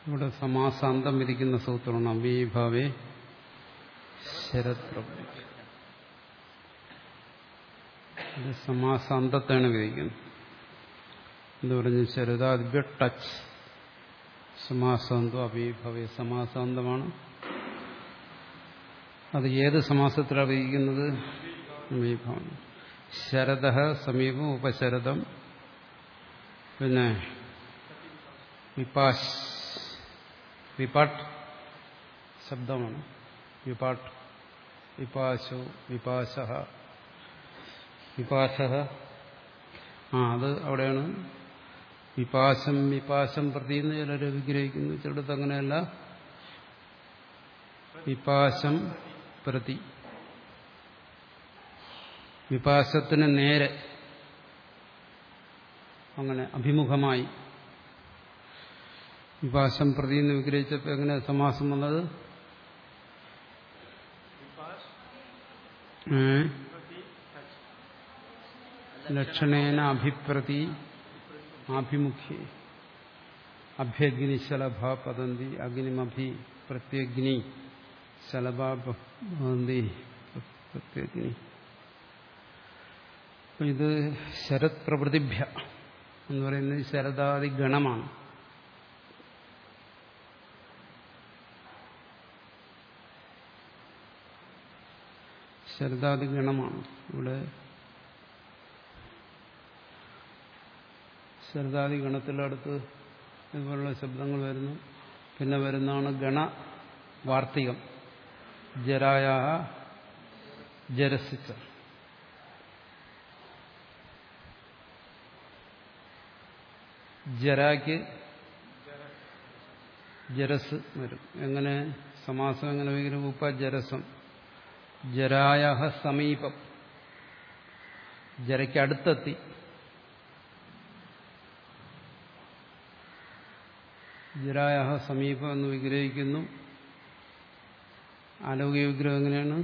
ഇവിടെ സമാസാന്തം വിധിക്കുന്ന സൂത്രമാണ് അമീഭാവേ ശരത്രപതി ഇത് സമാസാന്തത്താണ് വിധിക്കുന്നത് എന്ന് പറഞ്ഞു ശരദാദിഭ്യ ടച്ച് സമാസാന്തം അമീഭാവേ സമാസാന്തമാണ് അത് ഏത് സമാസത്തിലാണ് വിധിക്കുന്നത് അമീഭാവം ശരദ സമീപം ഉപശരദം പിന്നെ വിപാശ് വിപാട്ട് ശബ്ദമാണ് വിപാട്ട് വിപാശു വിപാശ വിപാശ ആ അത് അവിടെയാണ് വിപാശം വിപാശം പ്രതി എന്ന് ചിലർ വിഗ്രഹിക്കുന്നു ചിലടത്ത് അങ്ങനെയല്ല വിപാശം പ്രതി വിപാശത്തിന് നേരെ അങ്ങനെ അഭിമുഖമായി വിപാശം പ്രതി എന്ന് വിഗ്രഹിച്ചപ്പോൾ എങ്ങനെ സമാസം വന്നത് ലക്ഷണേന അഭിപ്രതി ആഭിമുഖ്യ അഭ്യഗ്നി ശലഭ പതന്തി അഗ്നിമഭി പ്രത്യഗ്നി ശലഭ ഭവന്തി പ്രത്യഗ്നി ഇത് ശരത് പ്രവൃത്തിഭ്യ എന്ന് പറയുന്നത് ശരദാദി ഗണമാണ് ശരദാദി ഗണമാണ് ഇവിടെ ശരദാദി ഗണത്തിലടുത്ത് ഇതുപോലുള്ള ശബ്ദങ്ങൾ വരുന്നു പിന്നെ വരുന്നതാണ് ഗണ വാർത്തികം ജരായ ജരസിച്ച ജരാക്ക് ജരസ് വരും എങ്ങനെ സമാസം എങ്ങനെ വരും ഉപജരസം ജരായ സമീപം ജരയ്ക്ക് അടുത്തെത്തി ജരായ സമീപം എന്ന് വിഗ്രഹിക്കുന്നു ആലോകിക വിഗ്രഹം എങ്ങനെയാണ്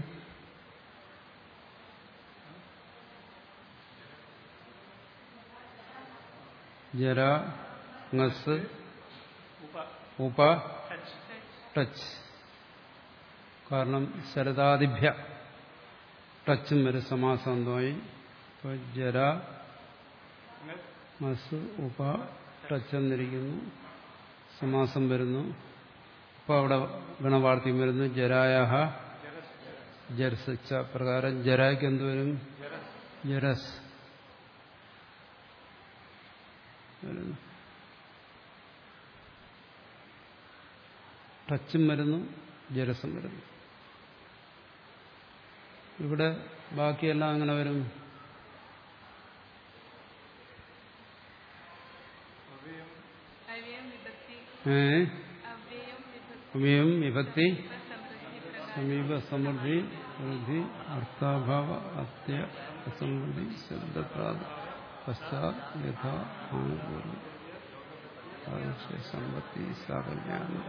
ജര ngസ് ഉപ ടച്ച് കാരണം ശരദാദിഭ്യ ടച്ചും വരും സമാസാന്തമായി ഇപ്പൊ ജര മസ് ഉപ ടച്ച് എന്നിരിക്കുന്നു സമാസം വരുന്നു അപ്പോൾ അവിടെ ഗണവാർത്തിയും വരുന്നു ജരായ ജർസിച്ച പ്രകാരം ജരായ്ക്ക് എന്ത് വരും ജരസ് വരുന്നു ടച്ചും വരുന്നു ജരസും വരുന്നു ഇവിടെ ബാക്കിയെല്ലാം അങ്ങനെ വരും അവ്യയം വിഭക്തി ഏ അവ്യയം വിഭക്തി സമയം വിഭക്തി സമൃദ്ധി പ്രകാരം സമീപ സമൃദ്ധി വൃദ്ധി അർത്ഥാഭാവ അത്യ അസമൃദ്ധി ശബ്ദപ്രാത് പശ്ചാത് യഥാ ആനുകൂല്യം സാദൃശ്യ സമ്പത്തി സാകല്യാന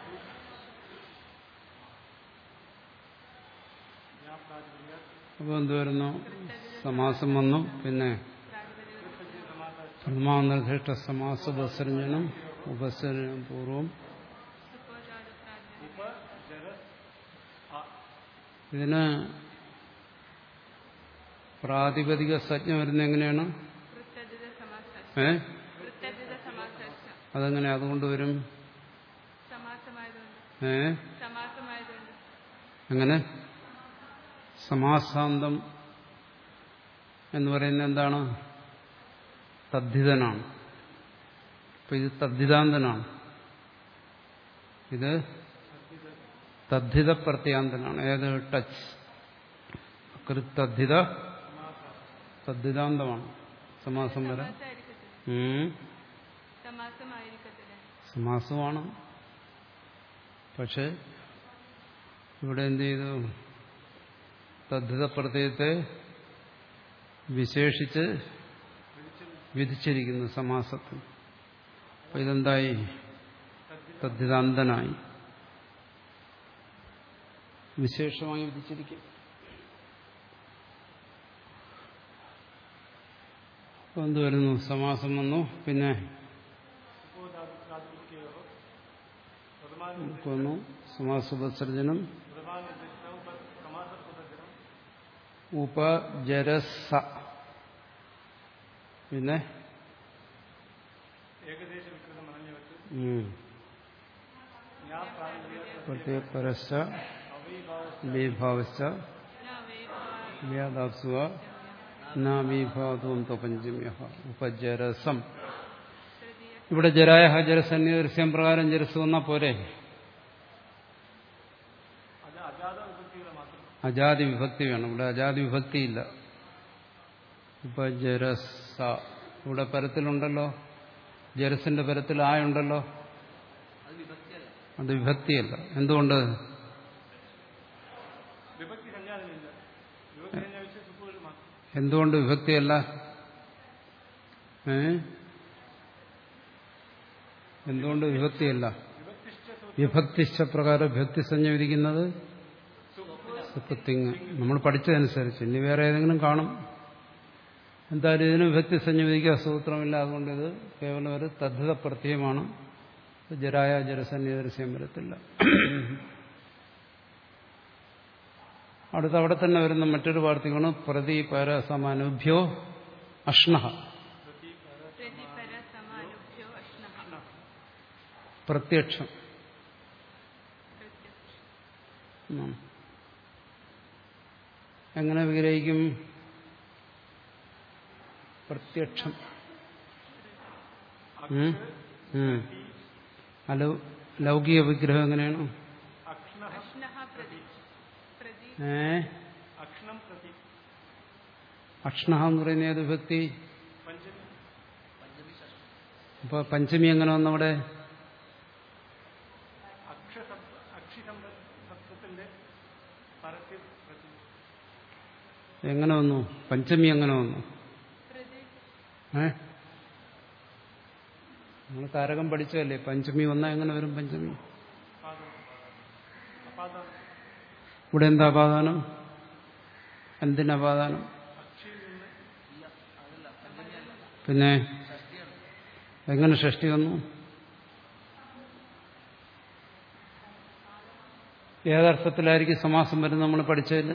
അപ്പോൾ എന്ത് വരുന്നു സമാസം വന്നു പിന്നെ പ്രഥമാനിർദ്ദിഷ്ട സമാസ ഉപസർജനം ഉപസർജനം പൂർവം ഇതിന് പ്രാതിപതിക സജ്ഞ വരുന്ന എങ്ങനെയാണ് വൃത്തജിത സമാസം ഏ വൃത്തജിത സമാസം അതെങ്ങനെ അതുകൊണ്ട് വരും സമാസമായതുകൊണ്ട് ഏ സമാസമായതുകൊണ്ട് അങ്ങനെ സമാസാന്തം എന്ന് പറയുന്നത് എന്താണ് തദ്ധിതനാണ് അപ്പൊ ഇത് തദ്ധിതാന്തനാണ് ഇത് തദ്ധിത പ്രത്യാന്തനാണ് ഏത് ടച്ച് കൃത്തദ്ധിത തദ്ധിതാന്തമാണ് സമാസം വരെ സമാസമായിരിക്കത്തില്ല ഉം. സമാസമായിരിക്കത്തില്ല സമാസമാണ് പക്ഷെ ഇവിടെ എന്ത് ചെയ്തു തദ്ധിത പ്രത്യയത്തെ വിശേഷിച്ച് വിധിച്ചിരിക്കുന്നു സമാസത്തിൽ അപ്പൊ ഇതെന്തായി തദ്ധിതാന്തനായി വിശേഷമായി വിധിച്ചിരിക്കും അപ്പൊ എന്ത് വരുന്നു സമാസം വന്നു പിന്നെ നമുക്ക് വന്നു സമാസുപസർജനം ഉപജരസ പിന്നെ ഉം. പ്രത്യയപരശ്ച വിഭാവശ്ച വ്യാദാപ്സുവ നാമീഭാവത്വം പഞ്ചമ്യ ഉപജരസം ഇവിടെ ജരായ ജരസന്യദൃശ്യം പ്രകാരം ജരസ് വന്നാ പോരെ അജാതി വിഭക്തി വേണം ഇവിടെ അജാതി വിഭക്തി ഇല്ല ഇപ്പൊ ജരസ ഇവിടെ പരത്തിലുണ്ടല്ലോ ജരസിന്റെ പരത്തിൽ ആയുണ്ടല്ലോ അത് വിഭക്തിയല്ല എന്തുകൊണ്ട് എന്തുകൊണ്ട് വിഭക്തിയല്ല ഏ എന്തുകൊണ്ട് വിഭക്തിയല്ല വിഭക്തിശ്ച പ്രകാരം വിഭക്തി സഞ്ജ വിധിക്കുന്നത് സുപ്പത്തിങ് നമ്മൾ പഠിച്ചതനുസരിച്ച് ഇനി വേറെ ഏതെങ്കിലും കാണും എന്തായാലും ഇതിന് വിഭക്തി സഞ്ജ വിധിക്കുക സൂത്രമില്ല അതുകൊണ്ട് ഇത് കേവലം ഒരു തദ്ധിത പ്രത്യയമാണ് ജരായ ജലസന്യദൃശ്യം വരത്തില്ല അടുത്ത അവിടെ തന്നെ വരുന്ന മറ്റൊരു വാർത്തകമാണ് പ്രതി പരസമാനുഭ്യോ അഷ്ണഹ പ്രതിപര സമാനുഭ്യോ അഷ്ണഃ പ്രത്യക്ഷം ഉം. എങ്ങനെ വിഗ്രഹിക്കും പ്രത്യക്ഷം ഉം? ഉം. അലൗ ലൗകിക വിഗ്രഹം എങ്ങനെയാണ് അഷ്ണഃ പ്രതി പ്രതി ഏ അക്ഷ്ണഹ എന്ന് പറയുന്ന ഏത് വിഭക്തി അപ്പൊ പഞ്ചമി എങ്ങനെ വന്നവിടെ എങ്ങനെ വന്നു പഞ്ചമി എങ്ങനെ വന്നു പ്രതി ഏ നമ്മൾ കാരകം പഠിച്ചതല്ലേ പഞ്ചമി വന്നാൽ എങ്ങനെ വരും പഞ്ചമി ഇവിടെ എന്താ അപാദാനം എന്തിനപാദാനം പിന്നെ എങ്ങനെ ഷഷ്ടി വന്നു ഏതർത്ഥത്തിലായിരിക്കും സമാസം വരുന്നത് നമ്മൾ പഠിച്ചതിൽ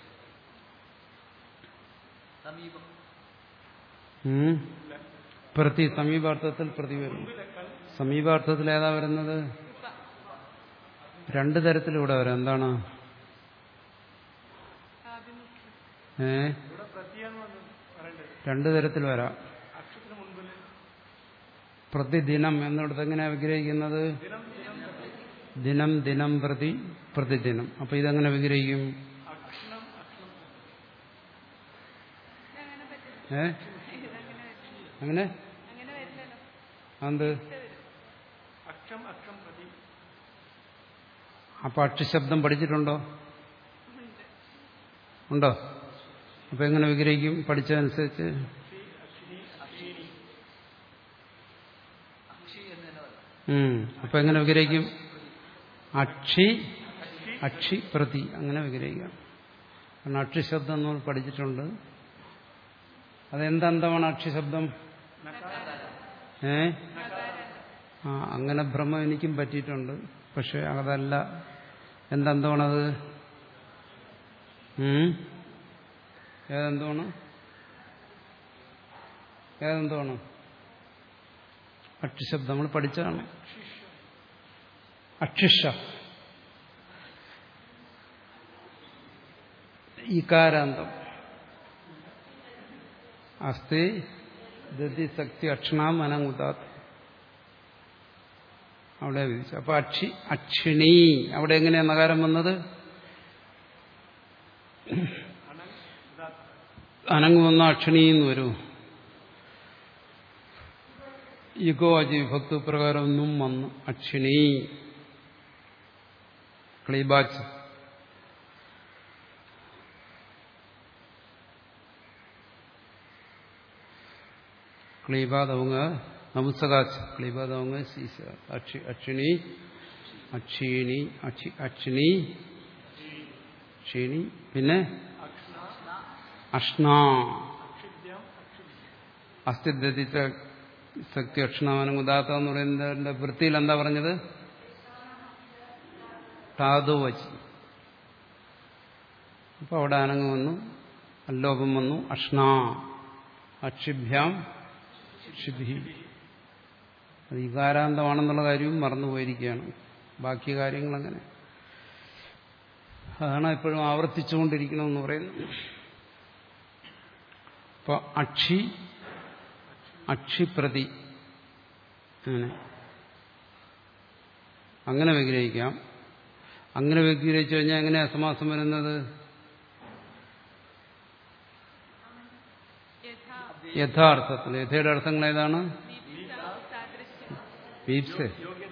ഉം? പ്രതി സമീപാർത്ഥത്തിൽ പ്രതി വരും സമീപാർത്ഥത്തിൽ ഏതാ വരുന്നത് രണ്ട് തരത്തിലൂടെ വരാം എന്താണ് ആഭിമുഖ്യം ഏ രണ്ട് തരത്തിൽ വരാം പ്രതിദിനം എന്നിടത്ത് എങ്ങനെയാ വിഗ്രഹിക്കുന്നത് ദിനം ദിനം പ്രതി പ്രതിദിനം അപ്പൊ ഇതെങ്ങനെ വിഗ്രഹിക്കും അങ്ങനെ പറ്റില്ല ഏ ഇതങ്ങനെ വരില്ല അങ്ങനെ അങ്ങനെ വരില്ലല്ലോ അത് അപ്പൊ അക്ഷശബ്ദം പഠിച്ചിട്ടുണ്ടോ ഉണ്ട് ഉണ്ടോ അപ്പൊ എങ്ങനെ വിഗ്രഹിക്കും പഠിച്ചതനുസരിച്ച് ഉം. അപ്പൊ എങ്ങനെ വിഗ്രഹിക്കും അക്ഷി അക്ഷി പ്രതി അങ്ങനെ വിഗ്രഹിക്കാം കാരണം അക്ഷിശബ്ദം നമ്മൾ പഠിച്ചിട്ടുണ്ട് അതെന്തന്തമാണ് അക്ഷിശബ്ദം ഏ ആ അങ്ങനെ ഭ്രമം എനിക്കും പറ്റിയിട്ടുണ്ട് പക്ഷെ അതല്ല എന്തന്തമാണത് ഉം? ഏതെന്തോണ് ഏതെന്തോണ് അക്ഷിശബ്ദം നമ്മൾ പഠിച്ചതാണ് അക്ഷിഷ ഇകാരാന്തം അസ്തി ദതി ശക്തി അക്ഷണാം അനങ്ങുതാത്ത് അവിടെ വിധിച്ചു അപ്പൊ അക്ഷി അക്ഷിണി അവിടെ എങ്ങനെയാ നകാരം വന്നത് അനങ്ങ് വന്ന അക്ഷിണി എന്ന് വരൂ യുഗോ അജി വിഭക്തി പ്രകാരം ഒന്നും വന്നു അക്ഷിണി ക്ലീബാച്ച് ക്ലീബാദവങ്ങ നമുസകാച്ച് ക്ലീബാദവങ്ങ സീസ അക്ഷി അക്ഷിണി അക്ഷീണി അക്ഷി അക്ഷിണി ക്ഷീണി പിന്നെ അഷ്ണ അസ്ഥിദ്ധിച്ച ശക്തി അക്ഷണാവനം ഉദാത്ത എന്ന് പറയുന്നതിന്റെ വൃത്തിയിൽ എന്താ പറഞ്ഞത് ടാതു വച്ച് അപ്പോൾ അവിടെ അനങ്ങ് വന്നു അല്ലോപം വന്നു അഷ്ണാ അക്ഷിഭ്യാം ക്ഷിഭി അത് ഇകാരാന്തമാണെന്നുള്ള കാര്യവും മറന്നുപോയിരിക്കുകയാണ് ബാക്കി കാര്യങ്ങൾ അങ്ങനെ അതാണ് എപ്പോഴും ആവർത്തിച്ചുകൊണ്ടിരിക്കണമെന്ന് പറയുന്നത് അപ്പോൾ അക്ഷി അക്ഷിപ്രതി അങ്ങനെ അങ്ങനെ വിഗ്രഹിക്കാം അങ്ങനെ വിഗ്രഹിച്ചു കഴിഞ്ഞാൽ എങ്ങനെയാ സമാസം വരുന്നത് യഥാ യഥാർത്ഥത്തിൽ യഥയുടെ അർത്ഥങ്ങൾ ഏതാണ് ദീപ്ത സാദൃശ്യം വീപ്സ്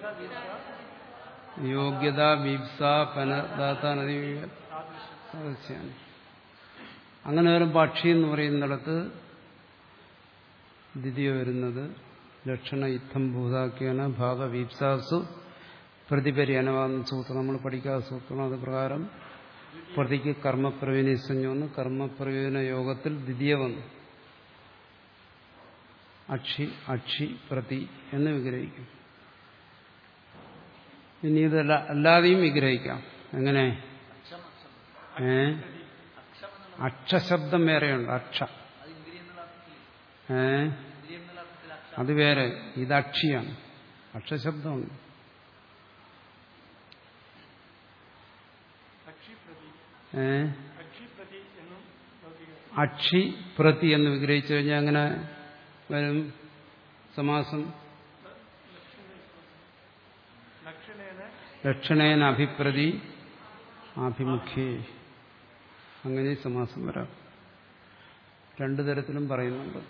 യോഗ്യത വീപ്സ പനദാത്ത നദി സാദൃശ്യാണ് അങ്ങനെ വരുമ്പോൾ അക്ഷി എന്ന് പറയുന്നിടത്ത് ദ്വിതീയ വരുന്നത് ലക്ഷണ യുദ്ധം ഭൂതാക്കിയാണ് ഭാഗവീപ്സാസു പ്രതിപരി അനവാദം സൂത്രം നമ്മൾ പഠിക്കാത്ത സൂത്രം അത് പ്രകാരം പ്രതിക്ക് കർമ്മപ്രവീണി സംജോന്ന് കർമ്മപ്രവീണ യോഗത്തിൽ ദ്വിതീയ വന്നു അക്ഷി അക്ഷി പ്രതി എന്ന് വിഗ്രഹിക്കും ഇനി ഇതല്ല അല്ലാതെയും വിഗ്രഹിക്കാം എങ്ങനെ ഏ അക്ഷശബ്ദം വേറെയുണ്ട് അക്ഷ ഏ അത് വേറെ ഇത് അക്ഷിയാണ് അക്ഷശബ്ദമുണ്ട് ഏ അക്ഷി പ്രതി എന്ന് വിഗ്രഹിച്ചു കഴിഞ്ഞാൽ അങ്ങനെ വരും സമാസം ലക്ഷണേന അഭിപ്രതി ആഭിമുഖ്യേ അങ്ങനെ സമാസം വരാം രണ്ടു തരത്തിലും പറയുന്നുണ്ട്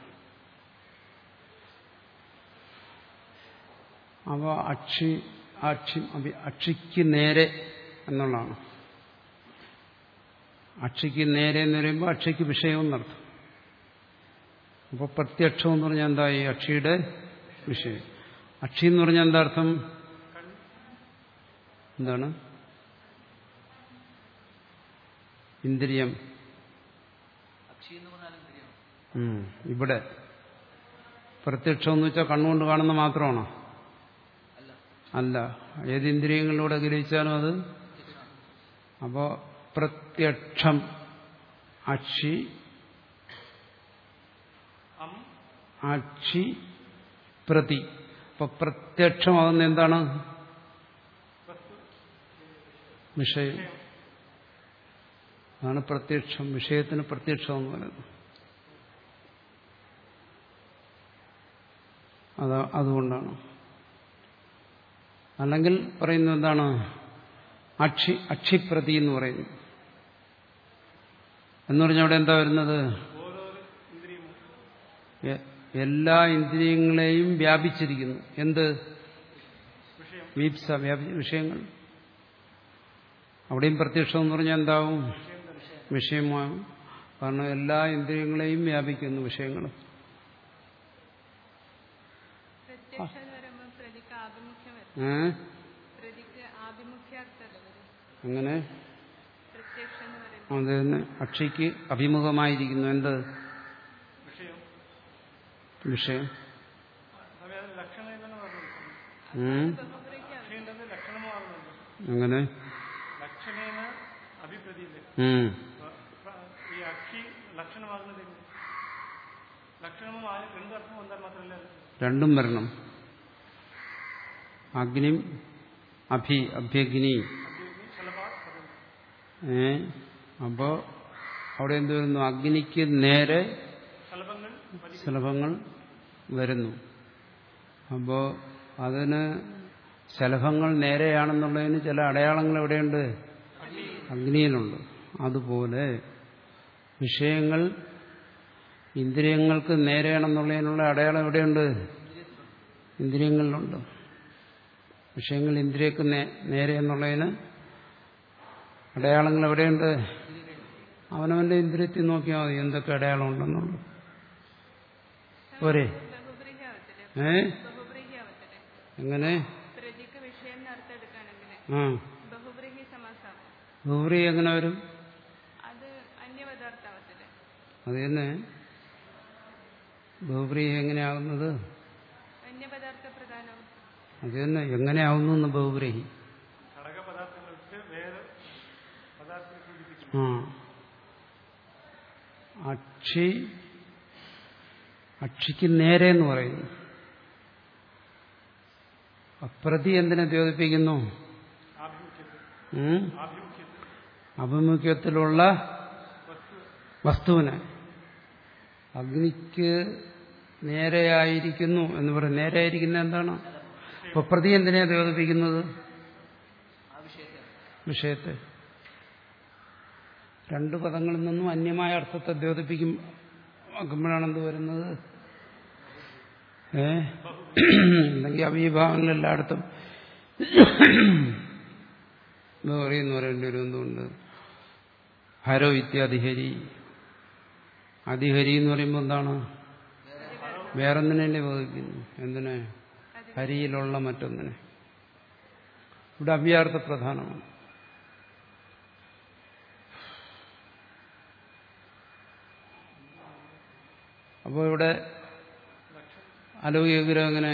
അപ്പോൾ അക്ഷി അക്ഷി അഭി അക്ഷിക്ക് നേരെ എന്നുള്ളതാണ് അക്ഷിക്ക് നേരെ എന്ന് പറയുമ്പോൾ അക്ഷിക്ക് വിഷയം എന്നർത്ഥം അപ്പോൾ പ്രത്യക്ഷം എന്ന് പറഞ്ഞാൽ എന്താ ഈ അക്ഷിയുടെ വിഷയം അക്ഷി എന്ന് പറഞ്ഞാൽ എന്താ അർത്ഥം എന്താണ് ഇന്ദ്രിയം ഉം, ഇവിടെ പ്രത്യക്ഷം എന്ന് വെച്ചാൽ കണ്ണുകൊണ്ട് കാണുന്ന മാത്രമാണോ അല്ല ഏത് ഇന്ദ്രിയങ്ങളിലൂടെ ഗ്രഹിച്ചാലും അത് അപ്പോ പ്രത്യക്ഷം അക്ഷി അക്ഷി പ്രതി അപ്പൊ പ്രത്യക്ഷമാകുന്ന എന്താണ് വിഷയം അതാണ് പ്രത്യക്ഷം വിഷയത്തിന് പ്രത്യക്ഷം എന്ന് പറയുന്നത് അതാ അതുകൊണ്ടാണ് അല്ലെങ്കിൽ പറയുന്നത് എന്താണ് അക്ഷി അക്ഷിപ്രതി എന്ന് പറയുന്നു എന്ന് പറഞ്ഞാൽ അവിടെ എന്താ വരുന്നത് എ- എല്ലാ ഇന്ദ്രിയങ്ങളെയും വ്യാപിച്ചിരിക്കുന്നു എന്ത് വീപ്സ വ്യാപി വിഷയങ്ങൾ അവിടെയും പ്രത്യക്ഷം എന്ന് പറഞ്ഞാൽ എന്താവും വിഷയമാകും കാരണം എല്ലാ ഇന്ദ്രിയങ്ങളെയും വ്യാപിക്കുന്നു വിഷയങ്ങൾ പ്രത്യക്ഷം എന്ന് പറയുമ്പോൾ പ്രതിക്ക് ആഭിമുഖ്യം വരും ഏ പ്രതിക്ക് ആഭിമുഖ്യാർത്ഥമല്ല വരും അങ്ങനെ പ്രത്യക്ഷം എന്ന് പറയുമ്പോൾ അത് തന്നെ അക്ഷിക്ക് അഭിമുഖമായിരിക്കുന്നു എന്ത് വിഷയം ഉം. അങ്ങനെ ലക്ഷണേന അഭിപ്രതിയില്ലേ ഉം. ഈ അക്ഷി ലക്ഷണമാകുന്നത് ലക്ഷണമായ രണ്ടർത്ഥം വന്നാൽ മാത്രമല്ല രണ്ടും വരണം അഗ്നിം അഭി അഭ്യഗ്നി ഏ അപ്പോ അവിടെ എന്ത് വരുന്നു അഗ്നിക്ക് നേരെ ശലഭങ്ങൾ ശലഭങ്ങൾ വരുന്നു അപ്പോ അതിന് ശലഭങ്ങൾ നേരെയാണെന്നുള്ളതിന് ചില അടയാളങ്ങൾ എവിടെയുണ്ട് അഗ്നിയിലുണ്ട് അതുപോലെ വിഷയങ്ങൾ ഇന്ദ്രിയങ്ങൾക്ക് നേരെയാണെന്നുള്ളതിനുള്ള അടയാളം എവിടെയുണ്ട് ഇന്ദ്രിയങ്ങളിലുണ്ട് വിഷയങ്ങൾ ഇന്ദ്രിയക്ക് നേ- നേരെ എന്നുള്ളതിന് അടയാളങ്ങൾ എവിടെയുണ്ട് അവനവന്റെ ഇന്ദ്രിയത്തിൽ നോക്കിയാൽ മതി എന്തൊക്കെ അടയാളം ഉണ്ടെന്നുള്ളു പോരെ ബഹുബ്രീഹ്യാവത്തില് ഏ ബഹുബ്രീഹ്യാവത്തില് എങ്ങനെ പ്രതിക്ക് വിഷയം എന്നർത്ഥം എടുക്കുകയാണെങ്കിൽ ആ ബഹുബ്രീഹി സമാസം ഗൗരി എങ്ങനെ വരും അത് അന്യപദാർത്ഥാവത്തില് അത് തന്നെ ബഹുപ്രിയ എങ്ങനെയാകുന്നത് അന്യപദാർത്ഥ പ്രധാനം അത് തന്നെ എങ്ങനെയാവുന്നു എന്ന് ബഹുബ്രീഹി ഘടകപദാർത്ഥങ്ങൾക്ക് ആ അക്ഷി അക്ഷിക്ക് നേരെ എന്ന് പറയുന്നു അപ്രതി എന്തിനെ ദ്യോതിപ്പിക്കുന്നു ആഭിമുഖ്യത്തിൽ ഉം? ആഭിമുഖ്യത്തിൽ അഭിമുഖ്യത്തിലുള്ള വസ്തുവിനെ അഗ്നിക്ക് നേരെയായിരിക്കുന്നു എന്ന് പറയും നേരെയായിരിക്കുന്ന എന്താണ് ഇപ്പൊ പ്രതി എന്തിനെ ദ്യോതിപ്പിക്കുന്നത് വിഷയത്തെ രണ്ട് പദങ്ങളിൽ നിന്നും അന്യമായ അർത്ഥത്തെ ദ്യോതിപ്പിക്കും ആക്കുമ്പോഴാണ് എന്ത് വരുന്നത് ഏ അല്ലെങ്കിൽ അവീഭാവങ്ങൾ എല്ലായിടത്തും എന്ന് പറയുന്നു പറയേണ്ടി വരും എന്തുകൊണ്ട് ഹരോ ഇത്യാധിഹരി അധിഹരി എന്ന് പറയുമ്പോൾ എന്താണ് വേറൊന്നിനെ തന്നെ ബോധിക്കുന്നു എന്തിനെ ഹരിയിലുള്ള മറ്റൊന്നിനെ ഇവിടെ അവ്യാർത്ഥ പ്രധാനമാണ് അപ്പോൾ ഇവിടെ അലൗകിക വിഗ്രഹം എങ്ങനെ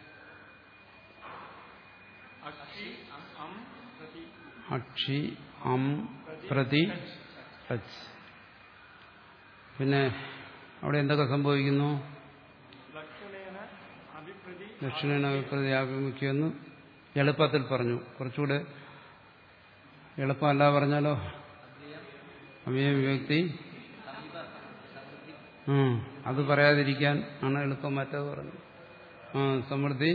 അക്ഷി അം പ്രതി അക്ഷി അം പ്രതി ടച്ച് പിന്നെ അവിടെ എന്തൊക്കെ സംഭവിക്കുന്നു ലക്ഷണേന അഭിപ്രതി ദക്ഷിണ പ്രതി ആഭിമുഖ്യമെന്ന് എളുപ്പത്തിൽ പറഞ്ഞു കുറച്ചുകൂടെ എളുപ്പമല്ല പറഞ്ഞാലോ അവയ വ്യക്തി ഉം, അത് പറയാതിരിക്കാൻ ആണ് എളുപ്പം മറ്റത് പറഞ്ഞു ആ സമൃദ്ധി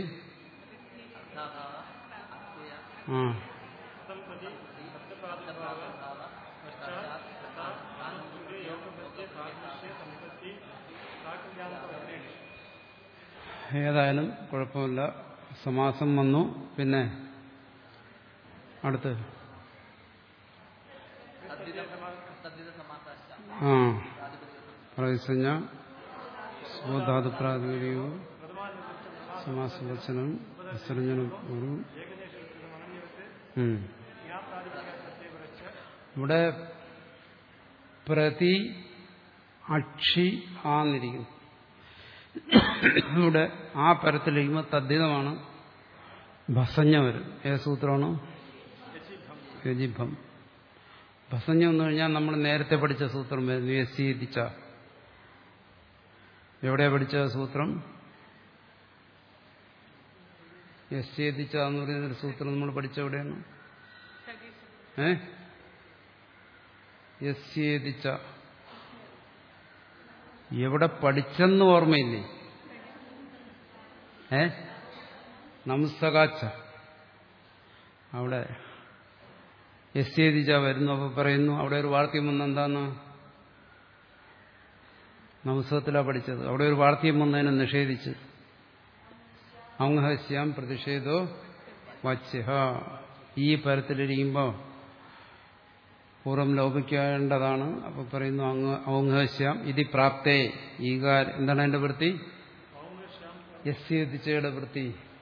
ആ സംപ്രതി സപ്തപാദഭാവ പശ്ചാത് തഥാ ആനന്ദേ യോഗപദ്യ സാദൃശ്യ സമ്പത്തി സാകല്യാന്തരേഷ് ഏതായാലും കുഴപ്പമില്ല സമാസം വന്നു പിന്നെ അടുത്ത് ആ പ്രവിസഞ്ജ സ്വധാതു പ്രാതിപര്യവും സമാസവചനം വിസർജനം ഒരു ഉം. ഇവിടെ പ്രതി അക്ഷി ആന്നിരിക്കുന്നു ഇവിടെ ആ പരത്തിലിരിക്കുമ്പോൾ തദ്ധിതമാണ് ഭസഞ്ഞ വരും ഏത് സൂത്രമാണ് യജിഭം ഭസഞ്ഞം എന്ന് കഴിഞ്ഞാൽ നമ്മൾ നേരത്തെ പഠിച്ച സൂത്രം വരുന്നു യസീതിച്ച എവിടെയാ പഠിച്ച സൂത്രം യസ്യേതിച്ച എന്ന് പറയുന്നൊരു സൂത്രം നമ്മൾ പഠിച്ച എവിടെയാണ് ഏ യസ്യേതിച്ച എവിടെ പഠിച്ചെന്ന് ഓർമ്മയില്ലേ ഏ നംസകാച്ച അവിടെ യസ്യേതിച്ച വരുന്നു അപ്പൊ പറയുന്നു അവിടെ ഒരു വാർത്തയും വന്ന് എന്താന്ന് നംസത്തിലാണ് പഠിച്ചത് അവിടെ ഒരു വാർത്തയും വന്നതിനെ നിഷേധിച്ച് ഔഹസ്യാം പ്രതിഷേധോ വച്യ ഈ പരത്തിലിരിക്കുമ്പോൾ പൂർവ്വം ലോപിക്കേണ്ടതാണ് അപ്പൊ പറയുന്നു അങ്ങ് ഔഹസ്യാം ഇതി പ്രാപ്തേ ഈ കാര്യം എന്താണ് എന്റെ വൃത്തി യസ്യതിച്ചയുടെ വൃത്തി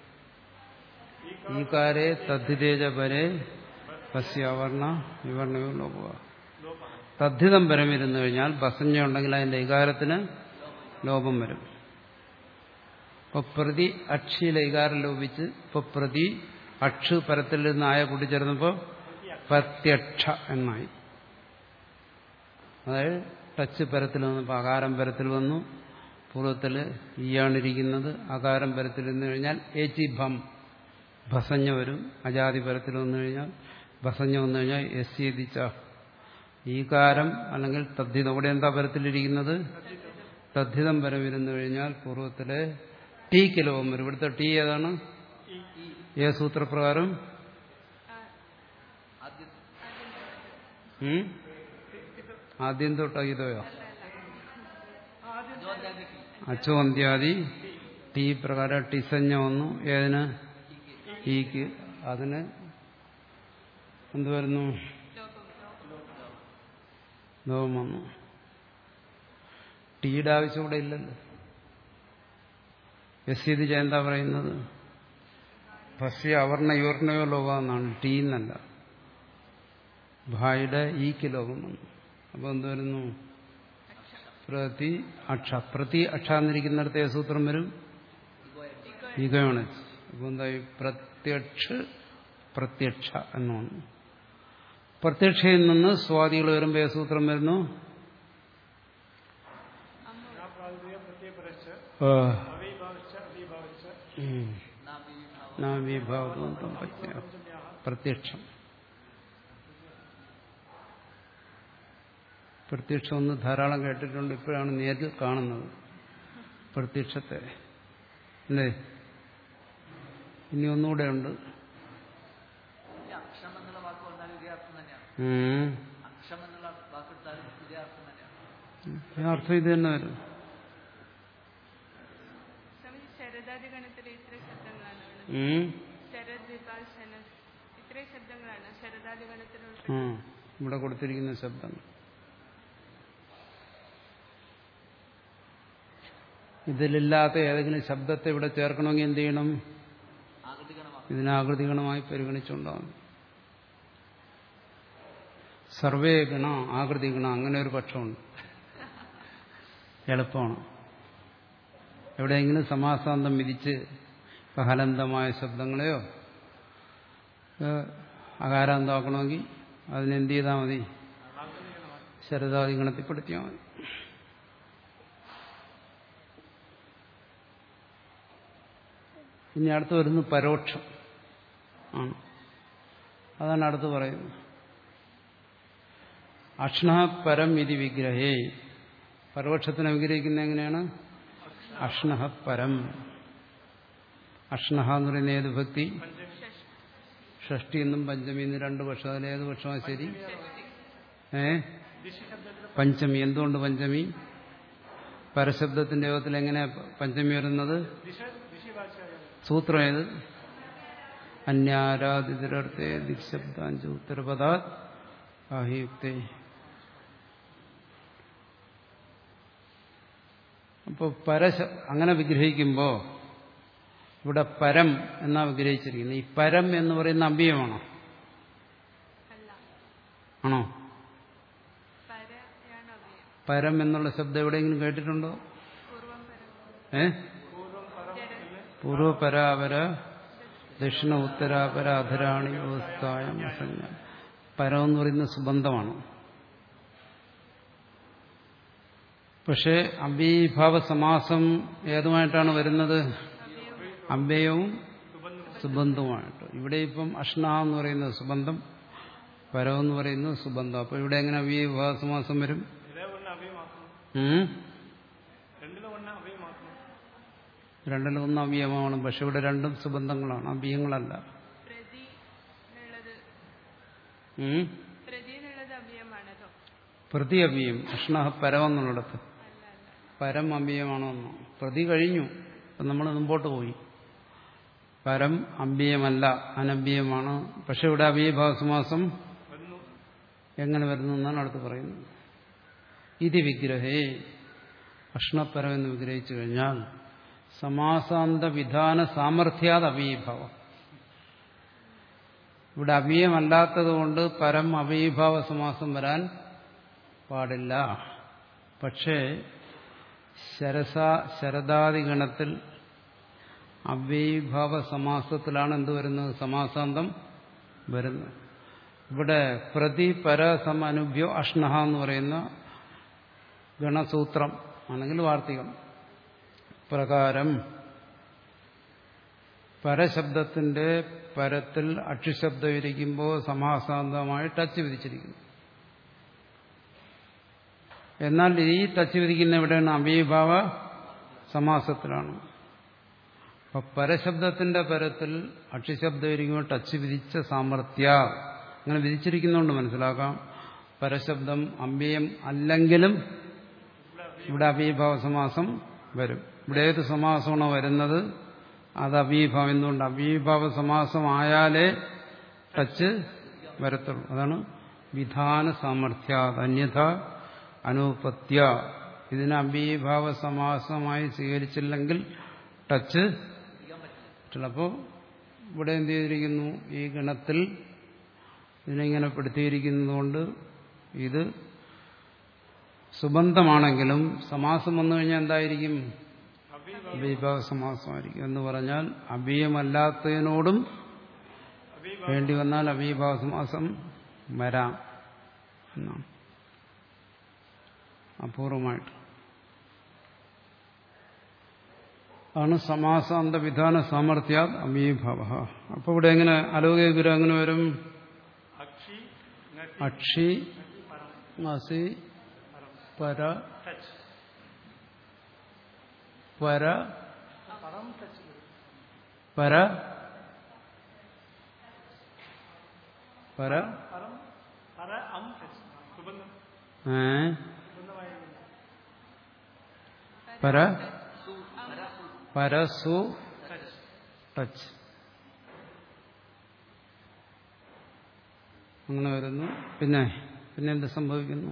ഈ കാരെ തദ്ധിതേജ പരെ പശ്യാവർണ വിവർണയോ ലോപ തദ്ധിതം പരം ഇരുന്നു കഴിഞ്ഞാൽ ബസഞ്ഞ ഉണ്ടെങ്കിൽ അതിന്റെ ഇകാരത്തിന് ലോപം വരും ഇപ്പൊ പ്രതി അക്ഷിയിലെ ഇകാരം ലോപിച്ച് ഇപ്പൊ പ്രതി അക്ഷ് പരത്തിൽ നിന്ന് ആയ കൂട്ടിച്ചേർന്നപ്പോ പ്രത്യക്ഷ എന്നായി അതായത് ടച്ച് പരത്തിൽ വന്നപ്പോൾ അകാരം പരത്തിൽ വന്നു പൂർവ്വത്തിൽ ഈയാണിരിക്കുന്നത് അകാരം പരത്തിൽ നിന്ന് കഴിഞ്ഞാൽ ഏച്ചി ഭം ഭസഞ്ഞ വരും അജാതി പരത്തിൽ വന്നു കഴിഞ്ഞാൽ ഭസഞ്ഞ വന്നു കഴിഞ്ഞാൽ എസ്യതിച്ച ഈകാരം അല്ലെങ്കിൽ തദ്ധിതം ഇവിടെ എന്താ പരത്തിലിരിക്കുന്നത് തദ്ധിതം പരം ഇരുന്നു കഴിഞ്ഞാൽ പൂർവ്വത്തിലെ ടീക്ക് ലോകം വരും ഇവിടുത്തെ ടീ ഏതാണ് ഏ സൂത്രപ്രകാരം ഉം? ആദ്യം തൊട്ട് ഇതോയോ അച്ചോ അന്ത്യാദി ടീ പ്രകാരം ടിസഞ്ഞ വന്നു ഏതിന് ഈക്ക് അതിന് എന്ത് വരുന്നു ലോകം വന്നു ടീയുടെ ആവശ്യം ഇവിടെ ഇല്ലല്ലോ എസ് ഇത് എന്താ പറയുന്നത് ഭസ്യ അവർണ യുവർണയോ ലോകം എന്നാണ് ടീ എന്നല്ല ഭായിയുടെ ഈക്ക് ലോകം വന്നു അപ്പൊ എന്ത് വരുന്നു പ്രതി അക്ഷ പ്രതി അക്ഷ എന്നിരിക്കുന്നിടത്ത് ഏത് സൂത്രം വരും ഈഗയാണ് അപ്പൊ എന്തായി പ്രത്യക്ഷ പ്രത്യക്ഷ എന്നാണ് പ്രത്യക്ഷയിൽ നിന്ന് സ്വാദികൾ വരുമ്പോൾ ഏത് സൂത്രം വരുന്നു या प्रातिपदिक प्रत्यय परश्च ആ. अविभावश्च अविभावश्च ഉം. നാവിഭാവം പ്രത്യക്ഷം പ്രത്യക്ഷം ഒന്ന് ധാരാളം കേട്ടിട്ടുണ്ട് ഇപ്പോഴാണ് നേരിൽ കാണുന്നത് പ്രത്യക്ഷത്തെ അല്ലേ ഇനി ഒന്നുകൂടെ ഉണ്ട് ഈ അക്ഷം എന്നുള്ള വാക്ക് വന്നാലും ഇതേ അർത്ഥം തന്നെയാണ് ഉം. അക്ഷം എന്നുള്ള വാക്കെടുത്താലും ഇതേ അർത്ഥം തന്നെയാണ് ഈ അർത്ഥം ഇത് തന്നെ വരും സ്വാമിജി ശരദാദി ഗണത്തിലെ ഇത്ര ശബ്ദങ്ങളാണ് ഉള്ളത് ഉം. ശരദ് വിഭാൽ ശനസ് ഇത്രയും ശബ്ദങ്ങളാണ് ശരദാദി ഗണത്തിൽ ആ ഉൾപ്പെടുന്നത് ഇവിടെ കൊടുത്തിരിക്കുന്ന ശബ്ദം ഇതിലില്ലാത്ത ഏതെങ്കിലും ശബ്ദത്തെ ഇവിടെ ചേർക്കണമെങ്കിൽ എന്ത് ചെയ്യണം ആകൃതികണമാണ് ഇതിനെ ആകൃതിഗണമായി പരിഗണിച്ചുണ്ടാകും സർവേ ഗണ ആകൃതി ഗണ അങ്ങനെ ഒരു പക്ഷമുണ്ട് എളുപ്പമാണ് എവിടെയെങ്കിലും സമാസാന്തം വിധിച്ച് ഇപ്പൊ ഹലന്തമായ ശബ്ദങ്ങളെയോ ഏഹ്, അകാരാന്തമാക്കണമെങ്കിൽ അതിനെന്ത് ചെയ്താൽ മതി ശരദാദി ഗണത്തിൽപ്പെടുത്തിയാൽ മതി ഇനി അടുത്ത് വരുന്നു പരോക്ഷം ആണ് അതാണ് അടുത്ത് പറയുന്നത് അക്ഷ്ണ പരം ഇതി വിഗ്രഹേ പരോക്ഷത്തിനെ വിഗ്രഹിക്കുന്ന എങ്ങനെയാണ് അക്ഷ്ണ പരം അക്ഷ്ണ എന്ന് പറയുന്ന ഏത് ഭക്തി ഷഷ്ടി എന്നും പഞ്ചമി എന്നും രണ്ട് പക്ഷം അതിൽ ഏത് പക്ഷമാണ് ശരി ഏ പഞ്ചമി എന്തുകൊണ്ട് പഞ്ചമി പരശബ്ദത്തിന്റെ യോഗത്തിൽ എങ്ങനെയാ പഞ്ചമി വരുന്നത് സൂത്രം ഏത് അന്യാരാധിതരർത്ഥേ ദിക്ശബ്ദാഞ്ചു ഉത്തരപദാ ആഹിയുക്തേ അപ്പോൾ പരശ അങ്ങനെ വിഗ്രഹിക്കുമ്പോൾ ഇവിടെ പരം എന്നാ വിഗ്രഹിച്ചിരിക്കുന്നത് ഈ പരം എന്ന് പറയുന്ന അമ്പിയമാണോ അല്ല ആണോ പരയാണ് അവയം പരം എന്നുള്ള ശബ്ദം എവിടെയെങ്കിലും കേട്ടിട്ടുണ്ടോ പൂർവം പരം ഏ ജര പൂർവപരാപര ദക്ഷിണ ഉത്തരാപര അധരാണി വ്യവസ്ഥായം അസഞ്ജ പരം എന്ന് പറയുന്ന സുബന്ധമാണ് പക്ഷേ അമ്പീഭാവ സമാസം ഏതുമായിട്ടാണ് വരുന്നത് അമ്പയവും സുബന്ധവുമായിട്ട് ഇവിടെ ഇപ്പം അഷ്ണ എന്ന് പറയുന്നത് സുബന്ധം പരം എന്ന് പറയുന്നത് സുബന്ധം അപ്പൊ ഇവിടെ എങ്ങനെ അമ്പീഭാവ സമാസം വരും ഇതേ ഒന്ന് അവയമാക്കണം ഉം? രണ്ടിലും ഒന്ന് അവയമാക്കണം രണ്ടിലും ഒന്ന് അവ്യയമാണ് പക്ഷെ ഇവിടെ രണ്ടും സുബന്ധങ്ങളാണ് അവ്യയങ്ങളല്ല പ്രതി എന്നുള്ളത് ഉം? പ്രതി എന്നുള്ളത് അവയമാണതോ പ്രതി അവ്യം അഷ്ണ പരമെന്നുള്ളിടത്ത് അല്ല അല്ല പരം അമ്പിയമാണോ എന്നോ പ്രതി കഴിഞ്ഞു അപ്പം നമ്മൾ മുമ്പോട്ട് പോയി പരം അമ്പിയമല്ല അനമ്പിയമാണ് പക്ഷെ ഇവിടെ അവ്യഭാവസമാസം വന്നു എങ്ങനെ വരുന്നു എന്നാണ് അടുത്ത് പറയുന്നത് ഇത് വിഗ്രഹേ അഷ്ണപരം എന്ന് വിഗ്രഹിച്ചു കഴിഞ്ഞാൽ സമാസാന്ത വിധാന സാമർഥ്യാത് അവീഭാവം ഇവിടെ അവ്യയമല്ലാത്തതുകൊണ്ട് പരം അവീഭാവ സമാസം വരാൻ പാടില്ല പക്ഷേ ശരസ ശരദാദിഗണത്തിൽ അവ്യഭാവ സമാസത്തിലാണ് എന്ത് വരുന്നത് സമാസാന്തം വരുന്നത് ഇവിടെ പ്രതി പരസം അനുഭ്യോ അഷ്ണഹ എന്ന് പറയുന്ന ഗണസൂത്രം ആണെങ്കിൽ വാർത്തികം പ്രകാരം പരശബ്ദത്തിന്റെ പരത്തിൽ അക്ഷുശബ്ദം ഇരിക്കുമ്പോൾ സമാസാന്തമായി ടച്ച് വിധിച്ചിരിക്കുന്നു എന്നാൽ ഈ ടച്ച് വിധിക്കുന്ന എവിടെയാണ് അവ്യഭാവ സമാസത്തിലാണ് അപ്പൊ പരശബ്ദത്തിന്റെ പരത്തിൽ അക്ഷശബ്ദം ഇരിക്കുമ്പോൾ ടച്ച് വിധിച്ച സാമർഥ്യ അങ്ങനെ വിധിച്ചിരിക്കുന്നതുകൊണ്ട് മനസ്സിലാക്കാം പരശബ്ദം അമ്പിയം അല്ലെങ്കിലും ഇവിടെ അവീഭാവ സമാസം വരും ഇവിടെ ഏത് സമാസമാണോ വരുന്നത് അത് അവീഭാവം എന്തുകൊണ്ട് അവീഭാവ സമാസമായാലേ ടച്ച് വരത്തുള്ളൂ അതാണ് വിധാന സാമർഥ്യ അന്യഥ അനുപത്യ ഇതിനെ അവീഭാവ സമാസമായി സ്വീകരിച്ചില്ലെങ്കിൽ ടച്ച് ചിലപ്പോൾ ഇവിടെ എന്ത് ചെയ്തിരിക്കുന്നു ഈ ഗണത്തിൽ ഇതിനെങ്ങനെ പെടുത്തിയിരിക്കുന്നതുകൊണ്ട് ഇത് സുബന്ധമാണെങ്കിലും സമാസം വന്നു കഴിഞ്ഞാൽ എന്തായിരിക്കും അഭിഭാവ സമാസമായിരിക്കും എന്ന് പറഞ്ഞാൽ അഭിയമല്ലാത്തതിനോടും വേണ്ടി വന്നാൽ അഭിഭാവ സമാസം വരാം എന്നാണ് അപൂർവമായിട്ട് ആണ് സമാസാന്ത വിധാന സാമർഥ്യ അമീഭവ അപ്പൊ ഇവിടെ എങ്ങനെ അലോകേ ഗുരു എങ്ങനെ വരും അക്ഷി നട്ടി അക്ഷി അസി പര ടച്ച് പര പറം ടച്ച് പര പര പറം പര അം ടച്ച് സുബന്ധം ഏ സുബന്ധമായിരുന്നു പര സു പര സു പരസു ടച്ച് ടച്ച് അങ്ങനെ വരുന്നു പിന്നെ പിന്നെ എന്ത് സംഭവിക്കുന്നു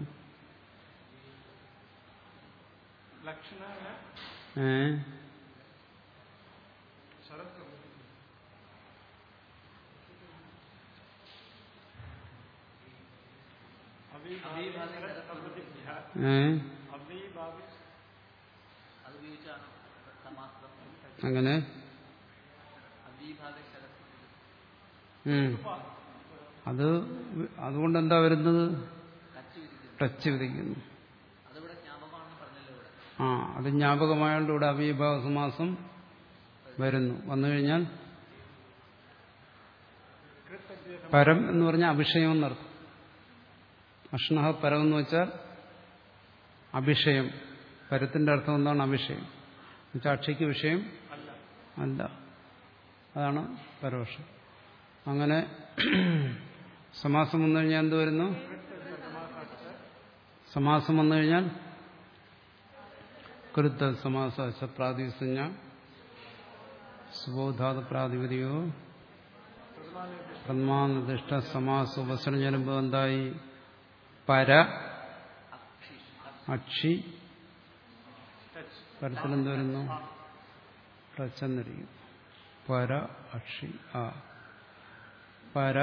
ലക്ഷണ ഏ ശരത് അവീഭാവി ഏ അവീഭാവി അത് ഉപയോഗിച്ചാണ് സമാസം അങ്ങനെ അവീഭാവ ശരത് ഉം. അത് അതുകൊണ്ട് എന്താ വരുന്നത് കച്ചു വിരിക്കുന്നു ടച്ച് വിധിക്കുന്നു അതിവിടെ ജ്ഞാപകമാണെന്ന് പറഞ്ഞല്ലോ ഇവിടെ ആ അത് ജ്ഞാപകമായോണ്ട് ഇവിടെ അവീഭാവ സമാസം വരുന്നു വന്നു കഴിഞ്ഞാൽ പരം എന്ന് പറഞ്ഞാൽ അഭിഷയം എന്നർത്ഥം അഷ്ണഹ പരം എന്ന് വെച്ചാൽ അഭിഷയം പരത്തിന്റെ അർത്ഥം എന്താണ് അഭിഷയം എന്നുവെച്ചാൽ അക്ഷയ്ക്ക് വിഷയം അല്ല അതാണ് പരോക്ഷം അങ്ങനെ സമാസം വന്നു കഴിഞ്ഞാൽ എന്ത് വരുന്നു സമാസം വന്നു കഴിഞ്ഞാൽ കൃത്ത സമാസ പ്രാതിസഞ്ജ സുബോധാത പ്രാതിപതിയോ പ്രമാനിർദ്ദിഷ്ട സമാസ ഉപസരം ചെല്ലുമ്പോൾ എന്തായി പര അക്ഷി പരത്തിലെന്ത് വരുന്നു ടച്ചെന്നിരിക്കും പര അക്ഷി ആ പര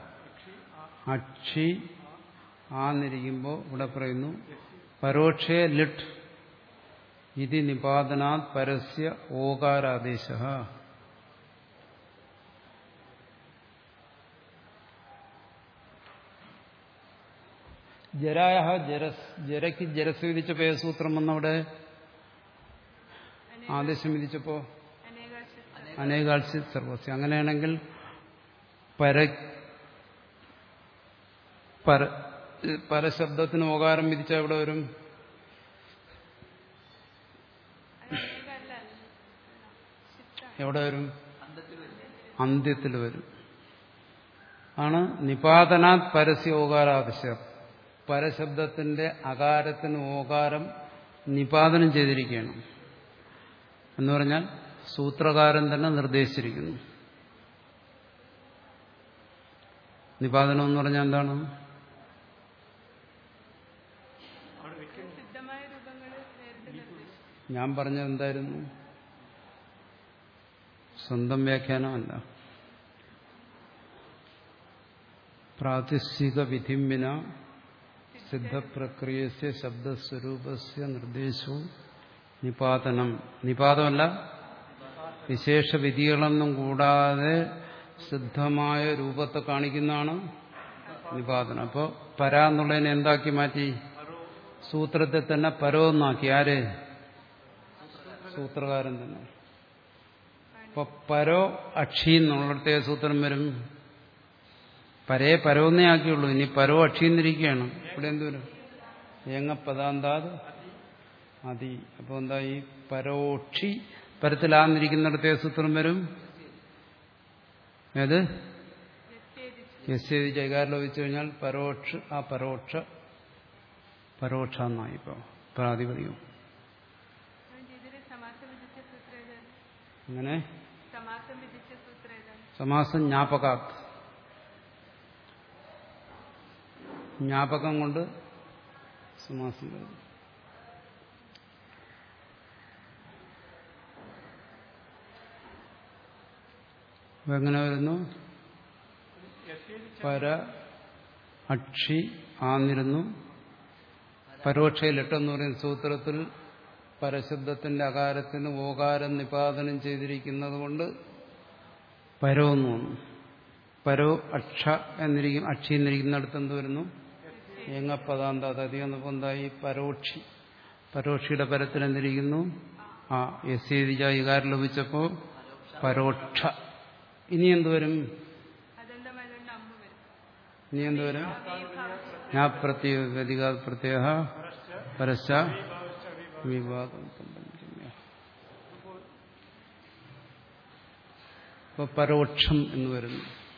അക്ഷി ആന്നിരിക്കുമ്പോൾ ഇവിടെ പറയുന്നു പരോക്ഷേ ലിട്ട് ഇതി നിപാതനാത് പരസ്യ ഓകാരാദേശ ജരായ ജരസ് ജരയ്ക്ക് ജരസ് വിധിച്ചപ്പോ ഏത് സൂത്രം വന്നവിടെ ആദേശം വിധിച്ചപ്പോ അനേകാശ അനേകാൾസി സർവസ്യ അങ്ങനെയാണെങ്കിൽ പര പര പരശബ്ദത്തിന് ഓകാരം വിധിച്ച എവിടെ വരും അനേകല്ല ചിത്താണ് എവിടെ വരും അന്തത്തിൽ വരും അന്ത്യത്തിൽ വരും ആണ് നിപാതനാത് പരസ്യ ഓകാരാദിശ പരശബ്ദത്തിന്റെ അകാരത്തിന് ഓകാരം നിപാതനം ചെയ്തിരിക്കുകയാണ് എന്ന് പറഞ്ഞാൽ സൂത്രകാരൻ തന്നെ നിർദ്ദേശിച്ചിരിക്കുന്നു നിപാതനം എന്ന് പറഞ്ഞാൽ എന്താണ് സിദ്ധമായ രൂപങ്ങൾ നേരിട്ട് നിർദ്ദേശിച്ചു ഞാൻ പറഞ്ഞത് എന്തായിരുന്നു സ്വന്തം വ്യാഖ്യാനമല്ല പ്രാതിശിക വിധിമ്പിന സിദ്ധപ്രക്രിയസ്യ ശബ്ദസ്വരൂപസ്യ നിർദ്ദേശവും നിപാതനം നിപാതമല്ല വിശേഷ വിധികളൊന്നും കൂടാതെ സിദ്ധമായ രൂപത്തെ കാണിക്കുന്നതാണ് നിപാതനം അപ്പോൾ പര എന്നുള്ളതിനെ എന്താക്കി മാറ്റി സൂത്രത്തെ തന്നെ പരോ എന്നാക്കി ആര് സൂത്രകാരൻ തന്നെ അപ്പൊ പരോ അക്ഷി എന്നുള്ളിടത്തെ സൂത്രം വരും പരേ പരോന്നേ ആക്കിയുള്ളൂ ഇനി പരോ അക്ഷിന്നിരിക്കുകയാണ് ഇവിടെ എന്ത് വരും ഏങ്ങപ്പദാന്താത് അതി അപ്പൊ എന്താ ഈ പരോക്ഷി പരത്തിലാന്നിരിക്കുന്നിടത്തെ സൂത്രം വരും ഏത് യസ്യതി ജൈകാരിൽ വെച്ച് കഴിഞ്ഞാൽ പരോക്ഷ ആ പരോക്ഷ പരോക്ഷ എന്നായി ഇപ്പൊ പ്രാതിപതികം ഇതിൽ സമാസം വിധിച്ച സൂത്രം ഏതാണ് അങ്ങനെ സമാസം വിധിച്ച സൂത്രം ഏതാണ് സമാസം ജ്ഞാപകാത് ജ്ഞാപകം കൊണ്ട് സമാസം വരുന്നു അപ്പൊ എങ്ങനെ വരുന്നു പര അക്ഷി ആന്നിരുന്നു പരോക്ഷയിലിട്ടെന്ന് പറയുന്ന സൂത്രത്തിൽ പരശബ്ദത്തിന്റെ അകാരത്തിന് ഓകാരം നിപാതനം ചെയ്തിരിക്കുന്നത് കൊണ്ട് പരോന്ന് വന്നു പരോ അക്ഷ എന്നിരിക്കും അക്ഷി എന്നിരിക്കുന്നിടത്ത് എന്ത് വരുന്നു ഏങ്ങപ്പതാന്ത അധികം എന്തായി പരോക്ഷി പരോക്ഷിയുടെ പരത്തിൽ എന്തിരിക്കുന്നു ആ എസ് ഇകാരം ലഭിച്ചപ്പോ പരോക്ഷ ഇനി എന്തുവരും അതെന്തമായതുകൊണ്ട് അമ്മ വരും ഇനി എന്തുവരും ഞാൻ പ്രത്യേക ഗതികാ പ്രത്യേക പരശ്ച വിവാദം സംബന്ധിക്കുന്ന ഇപ്പൊ പരോക്ഷം എന്ന് വരുന്നു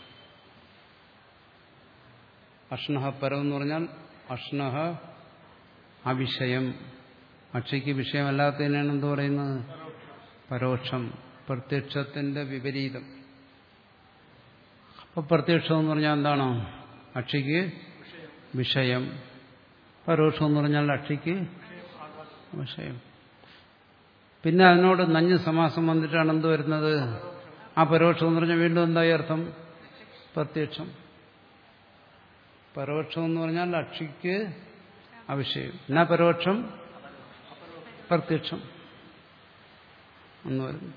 അഷ്ണഹ പരം എന്ന് പറഞ്ഞാൽ അഷ്ണഹ അവിഷയം അക്ഷയ്ക്ക് വിഷയമല്ലാത്തതിനാണ് എന്ത് പറയുന്നത് പരോക്ഷം പ്രത്യക്ഷത്തിന്റെ വിപരീതം അപ്പൊ പ്രത്യക്ഷം എന്ന് പറഞ്ഞാൽ എന്താണ് അക്ഷിക്ക് വിഷയം പരോക്ഷം എന്ന് പറഞ്ഞാൽ അക്ഷിക്ക് വിഷയം പിന്നെ അതിനോട് നഞ്ഞ് സമാസം വന്നിട്ടാണ് എന്ത് വരുന്നത് ആ പരോക്ഷം എന്ന് പറഞ്ഞാൽ വീണ്ടും എന്തായി അർത്ഥം പ്രത്യക്ഷം പരോക്ഷം എന്ന് പറഞ്ഞാൽ അക്ഷിക്ക് അവിഷയം എന്നാ പരോക്ഷം പ്രത്യക്ഷം എന്ന് വരുന്നു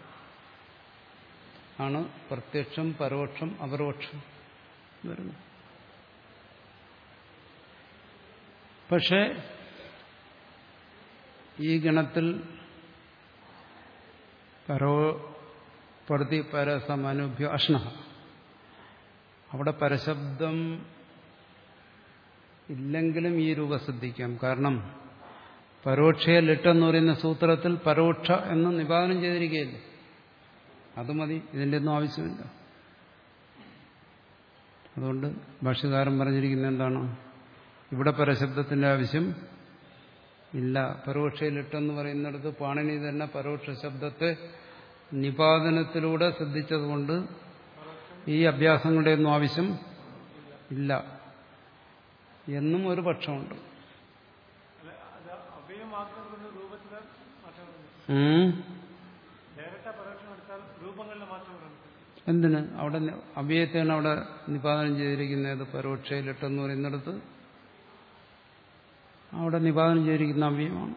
ആണ് പ്രത്യക്ഷം പരോക്ഷം അപരോക്ഷം എന്ന് വരുന്നു പക്ഷേ ഈ ഗണത്തിൽ പരോ പ്രതി പരസമനുഭ്യ അഷ്ണ അവിടെ പരശബ്ദം ഇല്ലെങ്കിലും ഈ രൂപ ശ്രദ്ധിക്കാം കാരണം പരോക്ഷയ ലിട്ടെന്ന് പറയുന്ന സൂത്രത്തിൽ പരോക്ഷ എന്ന് നിവാദനം ചെയ്തിരിക്കുകയല്ലേ അത് മതി ഇതിൻ്റെ ഒന്നും ആവശ്യമില്ല അതുകൊണ്ട് ഭാഷ്യകാരൻ പറഞ്ഞിരിക്കുന്നത് എന്താണ് ഇവിടെ പരശബ്ദത്തിന്റെ ആവശ്യം ഇല്ല പരോക്ഷയിലിട്ടെന്ന് പറയുന്നിടത്ത് പാണിനി തന്നെ പരോക്ഷ ശബ്ദത്തെ നിപാതനത്തിലൂടെ ശ്രദ്ധിച്ചതുകൊണ്ട് ഈ അഭ്യാസങ്ങളുടെ ഒന്നും ആവശ്യം ഇല്ല എന്നും ഒരു പക്ഷമുണ്ട് അല്ല അത് അവയം മാത്രം കൊണ്ട് രൂപത്തിൽ മാറ്റം വരുന്നു ഉം. ഡയറക്റ്റ് പരോക്ഷം എടുത്താൽ രൂപങ്ങളിൽ മാറ്റം വരുന്നു എന്തിന് അവിടെ നി- അവ്യയത്തെയാണ് അവിടെ നിപാതനം ചെയ്തിരിക്കുന്നത് പരോക്ഷയിലിട്ടെന്ന് പറയുന്നിടത്ത് അവിടെ നിപാതനം ചെയ്തിരിക്കുന്ന അവ്യയമാണ്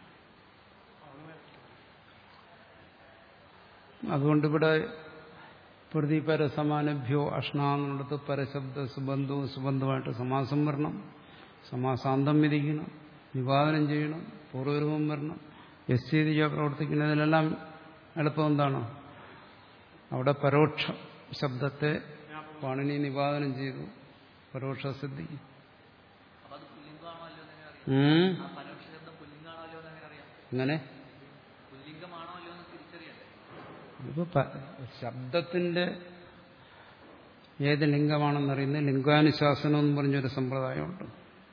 അതുകൊണ്ട് ഇവിടെ പ്രതി പരസമാനഭ്യോ അഷ്ണ എന്നുള്ളത് പരശബ്ദ സുബന്ധവും സുബന്ധമായിട്ട് സമാസം വരണം സമാസാന്തം വിധിക്കണം നിവാദനം ചെയ്യണം പൂർവ്വരൂപം വരണം എസ് ചെയ്തിജ പ്രവർത്തിക്കുന്നതിലെല്ലാം എളുപ്പം എന്താണ് അവിടെ പരോക്ഷ ശബ്ദത്തെ പാണിനി നിവാദനം ചെയ്തു പരോക്ഷ സിദ്ധിക്ക് അപ്പൊ അത് പുല്ലിംഗമാണോ അല്ലയോ എന്ന് എങ്ങനെ അറിയാം ഉം. ആ പരോക്ഷ ശബ്ദം പുല്ലിംഗമാണോ അല്ലയോ എന്ന് എങ്ങനെ അറിയാം അങ്ങനെ പുല്ലിംഗമാണോ അല്ലയോ എന്ന് തിരിച്ചറിയണ്ടേ ഇതിപ്പോ പ- ശബ്ദത്തിന്റെ ഏത് ലിംഗമാണെന്നറിയുന്നത് ലിംഗാനുശാസനം എന്ന് പറഞ്ഞൊരു സമ്പ്രദായമുണ്ട്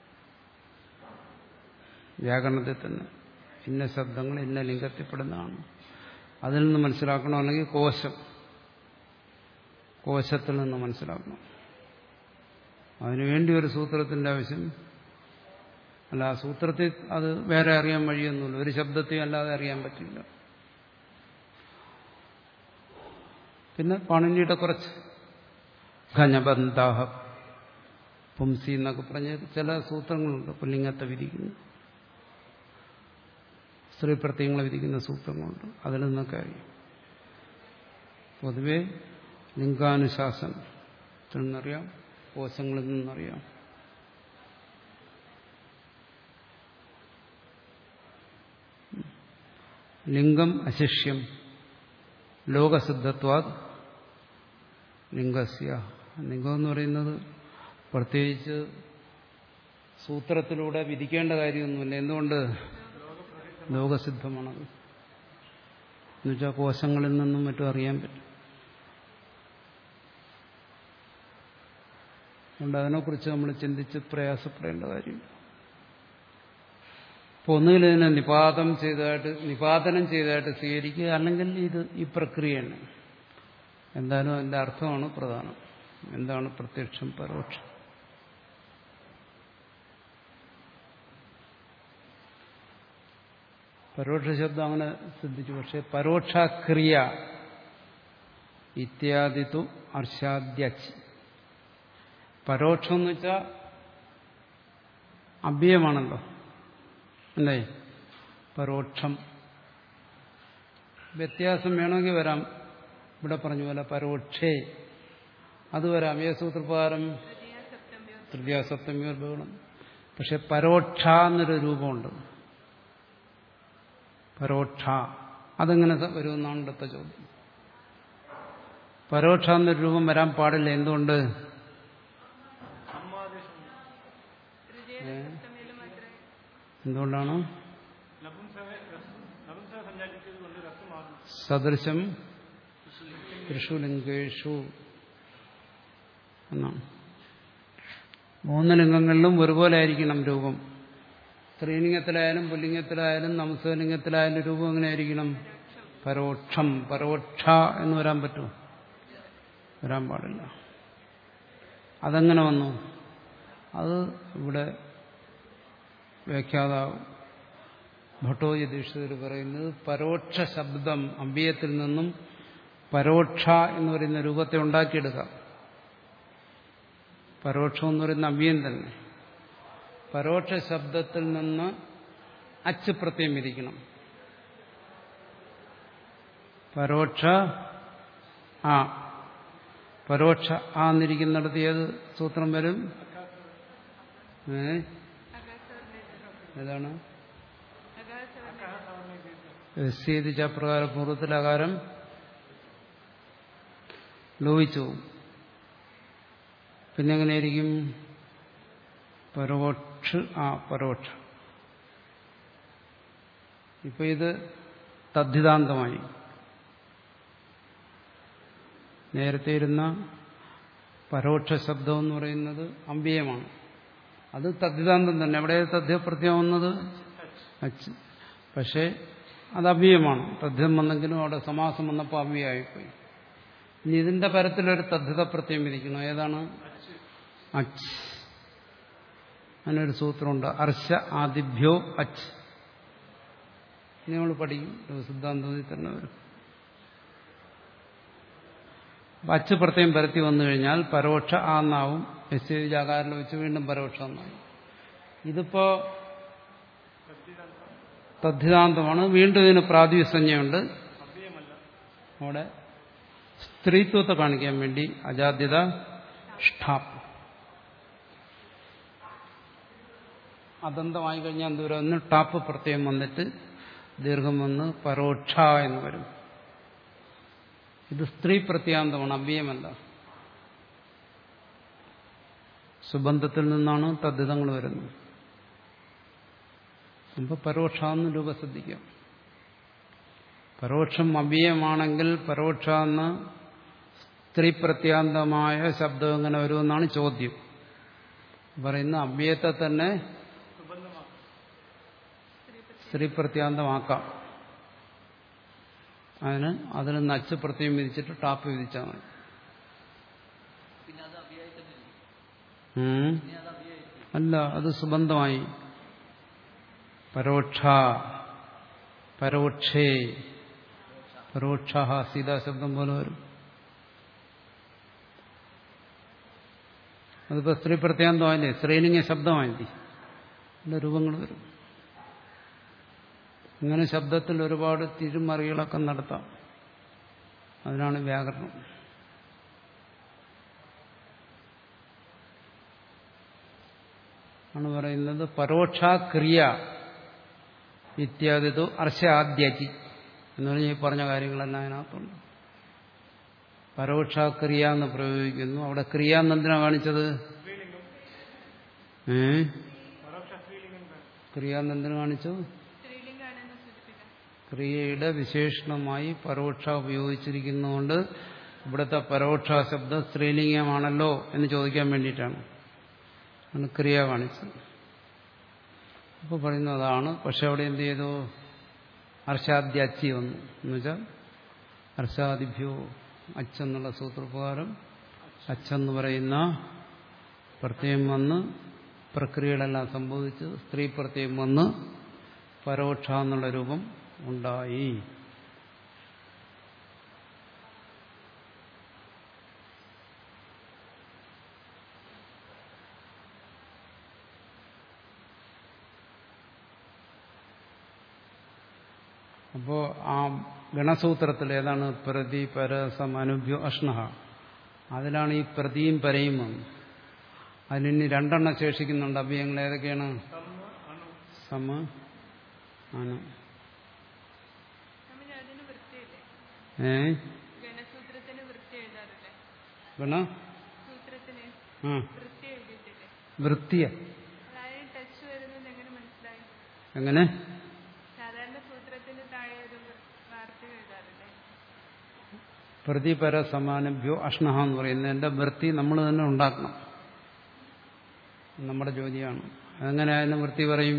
വ്യാകരണത്തിൽ തന്നെ ഇന്ന ശബ്ദങ്ങൾ ഇന്ന ലിംഗത്തിൽപ്പെടുന്നതാണ് അതിൽ നിന്ന് മനസ്സിലാക്കണമെങ്കിൽ കോശം കോശത്തിൽ നിന്ന് മനസ്സിലാക്കണം അതിനുവേണ്ടി ഒരു സൂത്രത്തിന്റെ ആവശ്യം അല്ല ആ സൂത്രത്തിൽ അത് വേറെ അറിയാൻ വഴിയൊന്നുമില്ല ഒരു ശബ്ദത്തെയും അല്ലാതെ അറിയാൻ പറ്റില്ല പിന്നെ പാണിനിയുടെ കുറച്ച് ഖനബന്ധാഹ പുംസി എന്നൊക്കെ പറഞ്ഞ ചില സൂത്രങ്ങളുണ്ട് പുല്ലിംഗത്തെ വിധിക്കുന്നു സ്ത്രീ പ്രത്യയങ്ങളെ വിധിക്കുന്ന സൂത്രങ്ങളുണ്ട് അതിൽ നിന്നൊക്കെ അറിയാം പൊതുവെ ലിംഗാനുശാസനത്തിൽ നിന്നറിയാം കോശങ്ങളിൽ നിന്നറിയാം ലിംഗം അശിഷ്യം ലോകസിദ്ധത്വാത് ലിംഗസ്യ ലിംഗം എന്ന് പറയുന്നത് പ്രത്യേകിച്ച് സൂത്രത്തിലൂടെ വിധിക്കേണ്ട കാര്യമൊന്നുമില്ല എന്തുകൊണ്ട് ലോകസിദ്ധമാണത് എന്നുവെച്ചാൽ കോശങ്ങളിൽ നിന്നും മറ്റും അറിയാൻ പറ്റും അതുകൊണ്ട് അതിനെക്കുറിച്ച് നമ്മൾ ചിന്തിച്ച് പ്രയാസപ്പെടേണ്ട കാര്യമില്ല അപ്പോൾ ഒന്നുകിൽ ഇതിനെ നിപാതം ചെയ്തതായിട്ട് നിപാതനം ചെയ്തതായിട്ട് സ്വീകരിക്കുക അല്ലെങ്കിൽ ഇത് ഈ പ്രക്രിയയാണ് എന്തായാലും അതിന്റെ അർത്ഥമാണ് പ്രധാനം എന്താണ് പ്രത്യക്ഷം പരോക്ഷം പരോക്ഷ ശബ്ദം അങ്ങനെ ശ്രദ്ധിച്ചു പക്ഷെ പരോക്ഷക്രിയ ഇത്യാദിത്തു അർഷാദ്യച്ച് പരോക്ഷം എന്ന് വെച്ചാൽ അഭ്യയമാണല്ലോ അല്ലേ പരോക്ഷം വ്യത്യാസം വേണമെങ്കിൽ വരാം ഇവിടെ പറഞ്ഞ പോലെ പരോക്ഷേ അത് വരാം ഏ സൂത്രപ്രകാരം തൃതീയ സപ്തമ്യോ തൃതീയ സപ്തമിയോർ ബഹുളം പക്ഷെ പരോക്ഷ എന്നൊരു രൂപമുണ്ട് പരോക്ഷ അതെങ്ങനെ സ- വരുമെന്നാണ് ഇവിടുത്തെ ചോദ്യം പരോക്ഷ എന്നൊരു രൂപം വരാൻ പാടില്ല എന്തുകൊണ്ട് സമ്മാദേശം തൃതീയ സപ്തമിയിൽ മാത്രമേ എന്തുകൊണ്ടാണ് നപുംസക നപുംസക സഞ്ചാരിച്ചത് കൊണ്ട് രസം മാറും സദൃശം ത്രിഷുലിംഗേഷു എന്നാണ് മൂന്ന് ലിംഗങ്ങളിലും ഒരുപോലെ ആയിരിക്കണം രൂപം സ്ത്രീലിംഗത്തിലായാലും പുല്ലിംഗത്തിലായാലും നമസ്കലിംഗത്തിലായാലും രൂപം എങ്ങനെ ആയിരിക്കണം പരോക്ഷം പരോക്ഷ എന്ന് വരാൻ പറ്റുമോ വരാൻ പാടില്ല അതെങ്ങനെ വന്നു അത് ഇവിടെ വ്യാഖ്യാതാവ് ഭട്ടോജി ദീക്ഷിതർ പറയുന്നത് പരോക്ഷ ശബ്ദം അമ്പീയത്തിൽ നിന്നും പരോക്ഷ എന്ന് പറയുന്ന രൂപത്തെ ഉണ്ടാക്കിയെടുക്കാം പരോക്ഷം എന്ന് പറയുന്ന അമ്പീയം തന്നെ പരോക്ഷ ശബ്ദത്തിൽ നിന്ന് അച്ച് പ്രത്യം വിധിക്കണം പരോക്ഷ ആ പരോക്ഷ ആ എന്നിരിക്കുന്നിടത്ത് ഏത് സൂത്രം വരും ഏ ഏതാണ് എസ്സീതി ചപ്രകാര പൂർവ്വത്തിലകാരം ലോഹിച്ചു പോകും. പിന്നെ എങ്ങനെയായിരിക്കും പരോക്ഷ ആ പരോക്ഷ ഇപ്പൊ ഇത് തദ്ധിതാന്തമായി നേരത്തെ ഇരുന്ന പരോക്ഷ ശബ്ദം എന്ന് പറയുന്നത് അമ്പിയമാണ് അത് തദ്ധിതാന്തം തന്നെ എവിടെ തദ്ധ്യപ്രത്യം വന്നത് അച്ച് പക്ഷേ അത് അവ്യയമാണ് തദ്ധ്യം വന്നെങ്കിലും അവിടെ സമാസം വന്നപ്പോൾ അവ്യയമായിപ്പോയി ഇനി ഇതിന്റെ പരത്തിലൊരു തദ്ധിത പ്രത്യം വിധിക്കണം ഏതാണ് അച്ച് അതിനൊരു സൂത്രമുണ്ട് അർശ ആദിഭ്യോ അച്ച് ഇനി നമ്മൾ പഠിക്കും ഒരു സിദ്ധാന്തത്തിൽ തന്നെ വരും അപ്പൊ അച്ച് പ്രത്യം പരത്തി വന്നു കഴിഞ്ഞാൽ പരോക്ഷ ആ എന്നാവും എസ് ജാകാരിൽ വെച്ച് വീണ്ടും പരോക്ഷ എന്നാവും ഇതിപ്പോ തദ്ധിതാന്തമാണ് വീണ്ടും ഇതിന് പ്രാതിസഞ്ജയുണ്ട് അവിടെ സ്ത്രീത്വത്തെ കാണിക്കാൻ വേണ്ടി അജാദ്യത ഷ്ഠാപ്പ് അതന്തമായി കഴിഞ്ഞാൽ എന്തോരം ഒന്ന് ടാപ്പ് പ്രത്യേകം വന്നിട്ട് ദീർഘം വന്ന് പരോക്ഷ എന്ന് വരും ഇത് സ്ത്രീ പ്രത്യാന്തമാണ് അവ്യമല്ല സുബന്ധത്തിൽ നിന്നാണ് തദ്ധിതങ്ങൾ വരുന്നത് അപ്പൊ പരോക്ഷ എന്ന് രൂപ ശ്രദ്ധിക്കാം പരോക്ഷം അവ്യയമാണെങ്കിൽ പരോക്ഷ എന്ന് സ്ത്രീ പ്രത്യാന്തമായ ശബ്ദം എങ്ങനെ വരുമെന്നാണ് ചോദ്യം പറയുന്ന അവ്യയത്തെ തന്നെ സ്ത്രീ പ്രത്യാന്തമാക്കാം അതിന് അതിന് നച്ച് പ്രത്യം വിധിച്ചിട്ട് ടാപ്പ് വിധിച്ചാൽ മതി പിന്നെ അത് അഭിയായി തന്നെ ഇരിക്കും. ഉം. പിന്നെ അത് അഭിയായി അല്ല അത് സുബന്ധമായി പരോക്ഷ പരോക്ഷേ പരോക്ഷ സീതാശബ്ദം പോലെ വരും അതിപ്പോ സ്ത്രീ പ്രത്യാന്തമായില്ലേ സ്ത്രീലിംഗ ശബ്ദമായില്ലേ അതിന്റെ രൂപങ്ങൾ വരും ഇങ്ങനെ ശബ്ദത്തിൽ ഒരുപാട് തിരുമറികളൊക്കെ നടത്താം അതിനാണ് വ്യാകരണം ആണ് പറയുന്നത് പരോക്ഷാക്രിയ ഇത്യാദിതു അർശാദ്യജി എന്ന് പറഞ്ഞാൽ ഈ പറഞ്ഞ കാര്യങ്ങളെല്ലാം അതിനകത്തുണ്ട് പരോക്ഷാക്രിയ എന്ന് പ്രയോഗിക്കുന്നു അവിടെ ക്രിയ എന്നെന്തിനാ കാണിച്ചത് ഏ പരോക്ഷ സ്ത്രീലിംഗം തന്നെ. ക്രിയ എന്നെന്തിനു കാണിച്ചു സ്ത്രീലിംഗാണെന്ന് സൂചിപ്പിക്കാം ക്രിയയുടെ വിശേഷണമായി പരോക്ഷ ഉപയോഗിച്ചിരിക്കുന്നതുകൊണ്ട് ഇവിടുത്തെ പരോക്ഷ ശബ്ദം സ്ത്രീലിംഗമാണല്ലോ എന്ന് ചോദിക്കാൻ വേണ്ടിയിട്ടാണ് ആണ് ക്രിയ കാണിച്ചത് അപ്പോൾ പറയുന്നതാണ് പക്ഷെ അവിടെ എന്ത് ചെയ്തു ഹർഷാദ്യച്ചി വന്നു എന്നുവെച്ചാൽ ഹർഷാദിഭ്യോ അച്ചെന്നുള്ള സൂത്രപ്രകാരം അച്ചെന്ന് പറയുന്ന പ്രത്യയം വന്ന് പ്രക്രിയകളെല്ലാം സംഭവിച്ച് സ്ത്രീ പ്രത്യയം വന്ന് പരോക്ഷ എന്നുള്ള രൂപം ഉണ്ടായി അപ്പോ ആ ഗണസൂത്രത്തിൽ ഏതാണ് പ്രതി പരസം അനുഭ്യോ അഷ്ണഹ അതിലാണ് ഈ പ്രതിയും പരയും വന്നത് അതിനി രണ്ടെണ്ണം ശേഷിക്കുന്നുണ്ട് അവ്യയങ്ങൾ ഏതൊക്കെയാണ് സമ ആണ് സ്വാമിജി അതിന് വൃത്തിയില്ലേ ഏ ഗണസൂത്രത്തിന് വൃത്തി എഴുതാറില്ലേ ഗുണ സൂത്രത്തിന് ആ വൃത്തി എഴുതിയിട്ടില്ലേ വൃത്തിയ അതായത് ടച്ച് വരുന്നത് എങ്ങനെ മനസ്സിലായി എങ്ങനെ സാധാരണ സൂത്രത്തിന് താഴെ ഒരു വാർത്ത എഴുതാറില്ലേ പ്രതിപര സമാനഭ്യോ അഷ്ണഹ എന്ന് പറയുന്നതിന്റെ വൃത്തി നമ്മൾ തന്നെ ഉണ്ടാക്കണം നമ്മുടെ ജോലിയാണ് എങ്ങനെ അതിന് വൃത്തി പറയും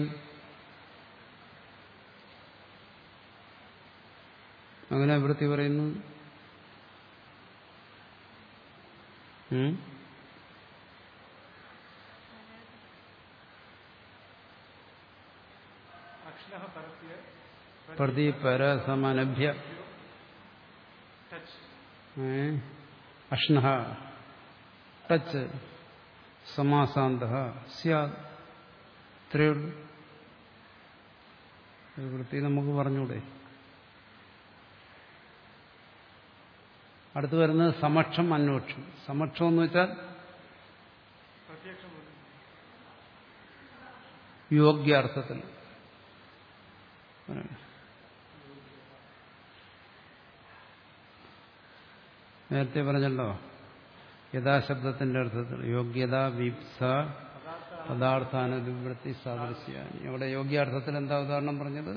അങ്ങനെ വൃത്തി പറയുന്നു ഉം? അക്ഷര പരത്തിയ പ്രതിപര സമാനഭ്യ ടച്ച് ഏ? അഷ്ണഹ ടച്ച് സമാസാന്ത സ്യാദ് ഇത്രയേ ഉള്ളൂ ഈ വൃത്തി നമുക്ക് പറഞ്ഞൂടെ അടുത്ത് വരുന്നത് സമക്ഷം അന്വേഷം സമക്ഷം എന്ന് വെച്ചാൽ പ്രത്യക്ഷം പോലും യോഗ്യാർത്ഥത്തിൽ നേരത്തെ പറഞ്ഞല്ലോ യഥാശബ്ദത്തിന്റെ അർത്ഥത്തിൽ യോഗ്യത വിപ്സ പദാർത്ഥാനുവൃത്തി സാദൃശ്യാനി അവിടെ യോഗ്യാർത്ഥത്തിൽ എന്താ ഉദാഹരണം പറഞ്ഞത്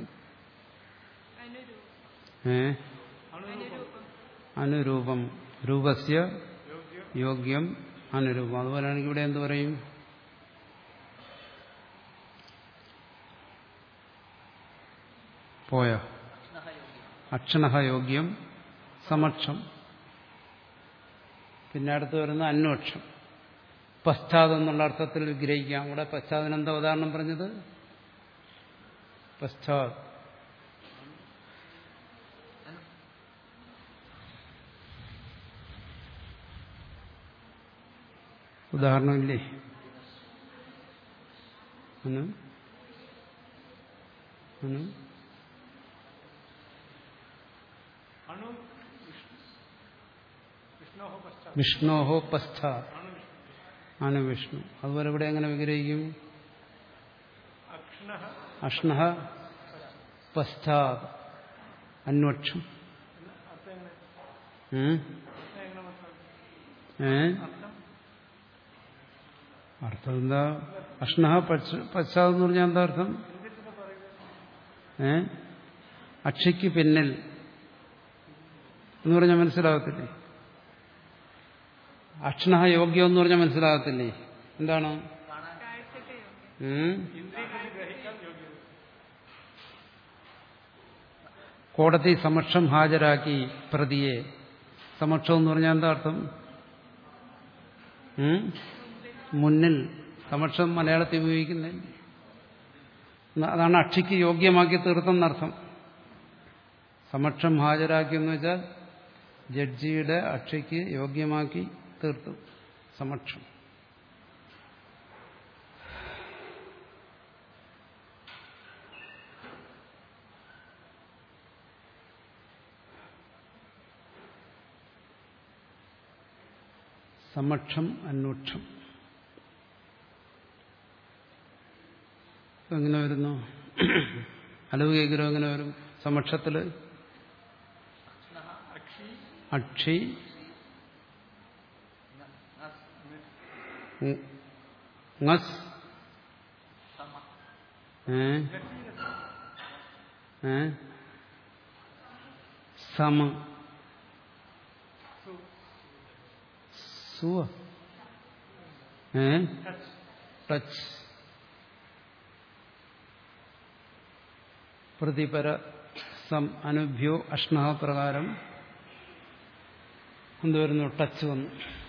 അനുരൂപം ഏ അനുരൂപം അനുരൂപം രൂപസ്യ യോഗ്യം അനുരൂപം അതുപോലെയാണെങ്കിൽ ഇവിടെ എന്ത് പറയും പോയോ അക്ഷണ യോഗ്യം സമക്ഷം പിന്നെ അടുത്ത് വരുന്ന അന്വേഷം പശ്ചാത്തം എന്നുള്ള അർത്ഥത്തിൽ വിഗ്രഹിക്കാം ഇവിടെ പശ്ചാത്തലം എന്താ ഉദാഹരണം പറഞ്ഞത് പശ്ചാത് ഉദാഹരണമില്ലേ അനു അനു അണു വിഷ്ണു വിഷ്ണോഹ പശ്ചാത്തലം വിഷ്ണോഹോ പശ്ചാത് അണു വിഷ്ണു ആണ് വിഷ്ണു അതുപോലെ ഇവിടെ എങ്ങനെ വിഗ്രഹിക്കും അക്ഷണ അഷ്ണ പശ്ചാത് അന്വക്ഷം അർത്ഥം എങ്ങനെ ഉം? അർത്ഥം എങ്ങനെ മനസ്സിലാക്കും ഏ അർത്ഥം അർത്ഥം എന്താ അഷ്ണ പശ്ചാത് എന്ന് പറഞ്ഞാൽ എന്താ അർത്ഥം എന്തിനാ പറയുന്നത് ഏ അക്ഷയ്ക്ക് പിന്നിൽ എന്ന് പറഞ്ഞാൽ മനസ്സിലാകത്തില്ലേ അക്ഷണ യോഗ്യം എന്ന് പറഞ്ഞാൽ മനസ്സിലാകത്തില്ലേ എന്താണ് കാഴ്ചക്ക് യോഗ്യം ഉം? ഇന്ദ്രിയത്തിന് ഗ്രഹിക്കാൻ യോഗ്യത കോടതി സമക്ഷം ഹാജരാക്കി പ്രതിയെ സമക്ഷം എന്ന് പറഞ്ഞാൽ എന്താ അർത്ഥം ഉം? മുന്നിൽ സമക്ഷം മലയാളത്തിൽ ഉപയോഗിക്കുന്നില്ല അതാണ് അക്ഷിക്ക് യോഗ്യമാക്കി തീർത്തെന്നർത്ഥം സമക്ഷം ഹാജരാക്കി എന്ന് വെച്ചാൽ ജഡ്ജിയുടെ അക്ഷിക്ക് യോഗ്യമാക്കി തീർത്തു സമക്ഷം സമക്ഷം അന്വക്ഷം എങ്ങനെ വരുന്നു അലവ് കേൾക്കലോ എങ്ങനെ വരും സമക്ഷത്തില് അക്ഷി അക്ഷി ഉ- ngസ് ഏ ഏ സമ സുവ ഏ ടച്ച് പ്രതിപര സം അനുഭ്യോ അഷ്ണ പ്രകാരം എന്തുവരുന്നു ടച്ച് വന്നു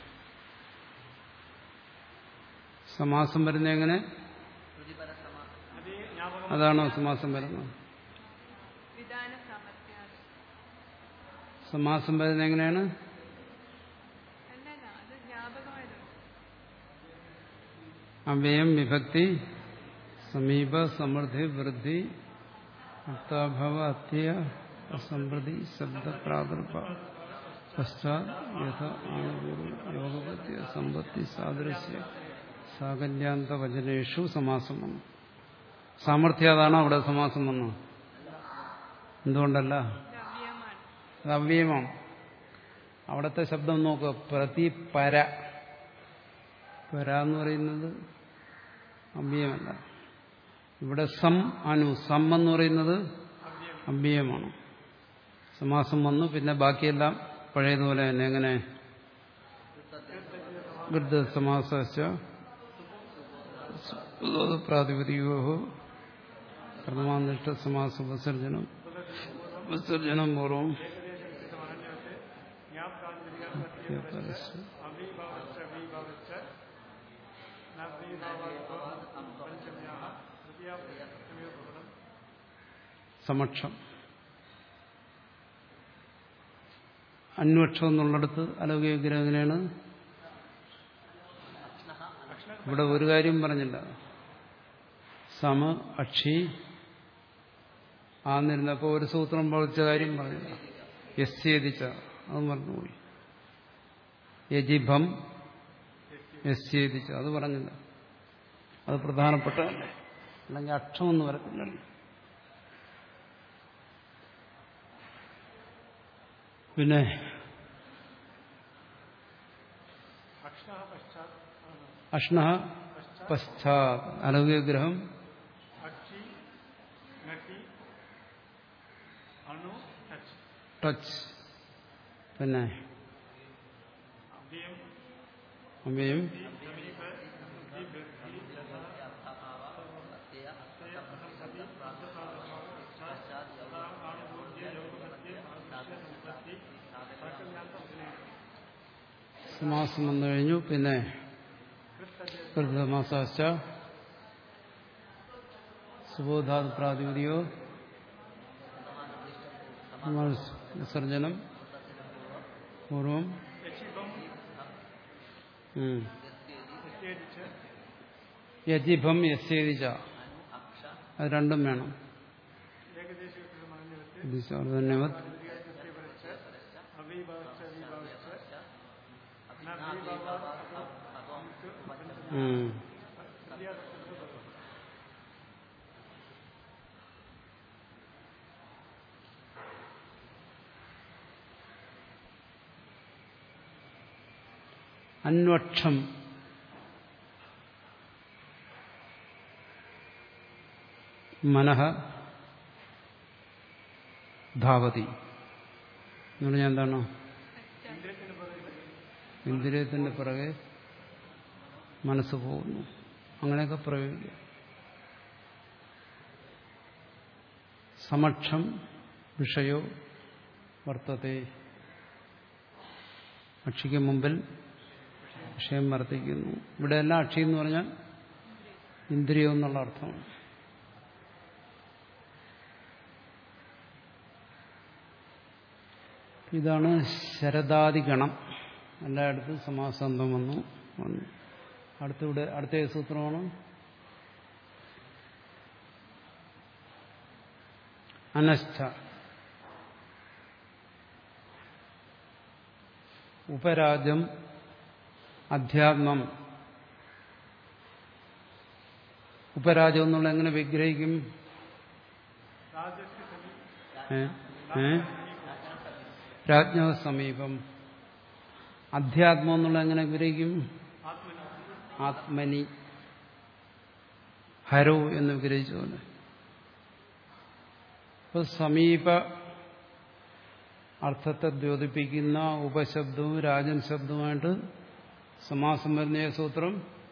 സമാസം വരുന്ന എങ്ങനെ അതേ ജ്ഞാപകം അതാണോ സമാസം വരുന്നത് വിധാന സാമർഥ്യാദി സമാസം വരുന്ന എങ്ങനെയാണ് അല്ലല്ല അത് ജ്ഞാപകമായിരുന്നു അവയം വിഭക്തി സമീപ സമൃദ്ധി വൃദ്ധി അർത്ഥാഭവ അത്യ അസമൃദ്ധി ശബ്ദ പ്രാദുർഭ പശ്ചാത് യഥ ആനുകൂല്യ യോഗപത്യ സമ്പത്തി സാദൃശ്യ സാകല്യാന്ത വചനേഷു സമാസം വന്നു സാമർഥ്യാതാണോ അവിടെ സമാസം വന്നു എന്തുകൊണ്ടല്ല ഇത് അവ്യയമാണ് അത് അവ്യയമാണ് അവിടുത്തെ ശബ്ദം നോക്കുക പ്രതി പര പര എന്ന് പറയുന്നത് അവ്യയമല്ല ഇവിടെ സം അനു സം എന്ന് പറയുന്നത് അവ്യയമാണ് സമാസം വന്നു പിന്നെ ബാക്കിയെല്ലാം പഴയതുപോലെ തന്നെ എങ്ങനെ ഗൃദ്ധ സമാസ പ്രാതിപതികോ പ്രഥമാനിഷ്ഠ സമാസ വിസർജനം വിസർജനം പൂർവം അവിഭാവച്ച അവിഭാവച്ച നവീഭാവത്വ പഞ്ചമ്യാഹ തൃതീയ പ്രകടനം സമക്ഷം അന്വക്ഷം എന്നുള്ളിടത്ത് അലൗകിക വിഗ്രഹം എങ്ങനെയാണ് ഇവിടെ ഒരു കാര്യം പറഞ്ഞില്ല സമ അക്ഷി ആന്നിരുന്നപ്പോൾ ഒരു സൂത്രം പഠിച്ച കാര്യം പറഞ്ഞില്ല യസ്യേതിച്ച അത് മറന്നുപോയി യജിഭം യസ്യേതിച്ച അത് പറഞ്ഞില്ല അത് പ്രധാനപ്പെട്ടതല്ലേ അല്ലെങ്കിൽ അക്ഷമൊന്നും വരത്തില്ലല്ലോ പിന്നെ അക്ഷ പശ്ചാത് ആണ് അഷ്ണ പശ്ചാത് അലൗകിഗ്രഹം അക്ഷി നട്ടി അണു ടച്ച് ടച്ച് പിന്നെ അവ്യം അമ്മയും സമീപ ബുദ്ധി ബുദ്ധി സമാസം വന്നു കഴിഞ്ഞു പിന്നെ കൃതമാസാശ്ച സുബോധാത് പ്രാതിപതിയോ വിസർജനം പൂർവം ഉം. നിഷേധിച്ച് യജിഭം യസ്യേതിച്ച അത് രണ്ടും വേണം ഏകദേശത്തിൽ മറിഞ്ഞെടുത്ത് ഇതിശാർദ്ധന്യവത് വരച്ച് അവീഭാവിച്ച് അവീഭാവിച്ച് നവീഭാവ ഉം. അന്വക്ഷം മനഃ ധാവതി എന്ന് പറഞ്ഞാൽ എന്താണ് ഇന്ദ്രിയത്തിന്റെ പിറകെ മനസ്സ് പോകുന്നു അങ്ങനെയൊക്കെ പ്രയോഗിക്കുക സമക്ഷം വിഷയോ വർത്തത്തെ അക്ഷിക്ക് മുമ്പിൽ വിഷയം വർത്തിക്കുന്നു ഇവിടെ എല്ലാം അക്ഷി എന്ന് പറഞ്ഞാൽ ഇന്ദ്രിയം എന്നുള്ള അർത്ഥമാണ് ഇതാണ് ശരദാദിഗണം എല്ലായിടത്തും സമാസന്ധം വന്നു വന്നു അടുത്തിവിടെ അടുത്ത ഏത് സൂത്രമാണ് അനസ്ഥ ഉപരാജം അധ്യാത്മം ഉപരാജം എന്നുള്ള എങ്ങനെ വിഗ്രഹിക്കും രാജസ്യ സമീപ ഏ? ഏ? രാജ്ഞവ സമീപം അധ്യാത്മം എന്നുള്ള എങ്ങനെ വിഗ്രഹിക്കും ആത്മനി ഹരോ എന്ന് വിഗ്രഹിച്ച പോലെ അപ്പൊ സമീപ അർത്ഥത്തെ ദ്യോതിപ്പിക്കുന്ന ഉപശബ്ദവും രാജൻ ശബ്ദവുമായിട്ട് സമാസം വരുന്ന ഏത് സൂത്രം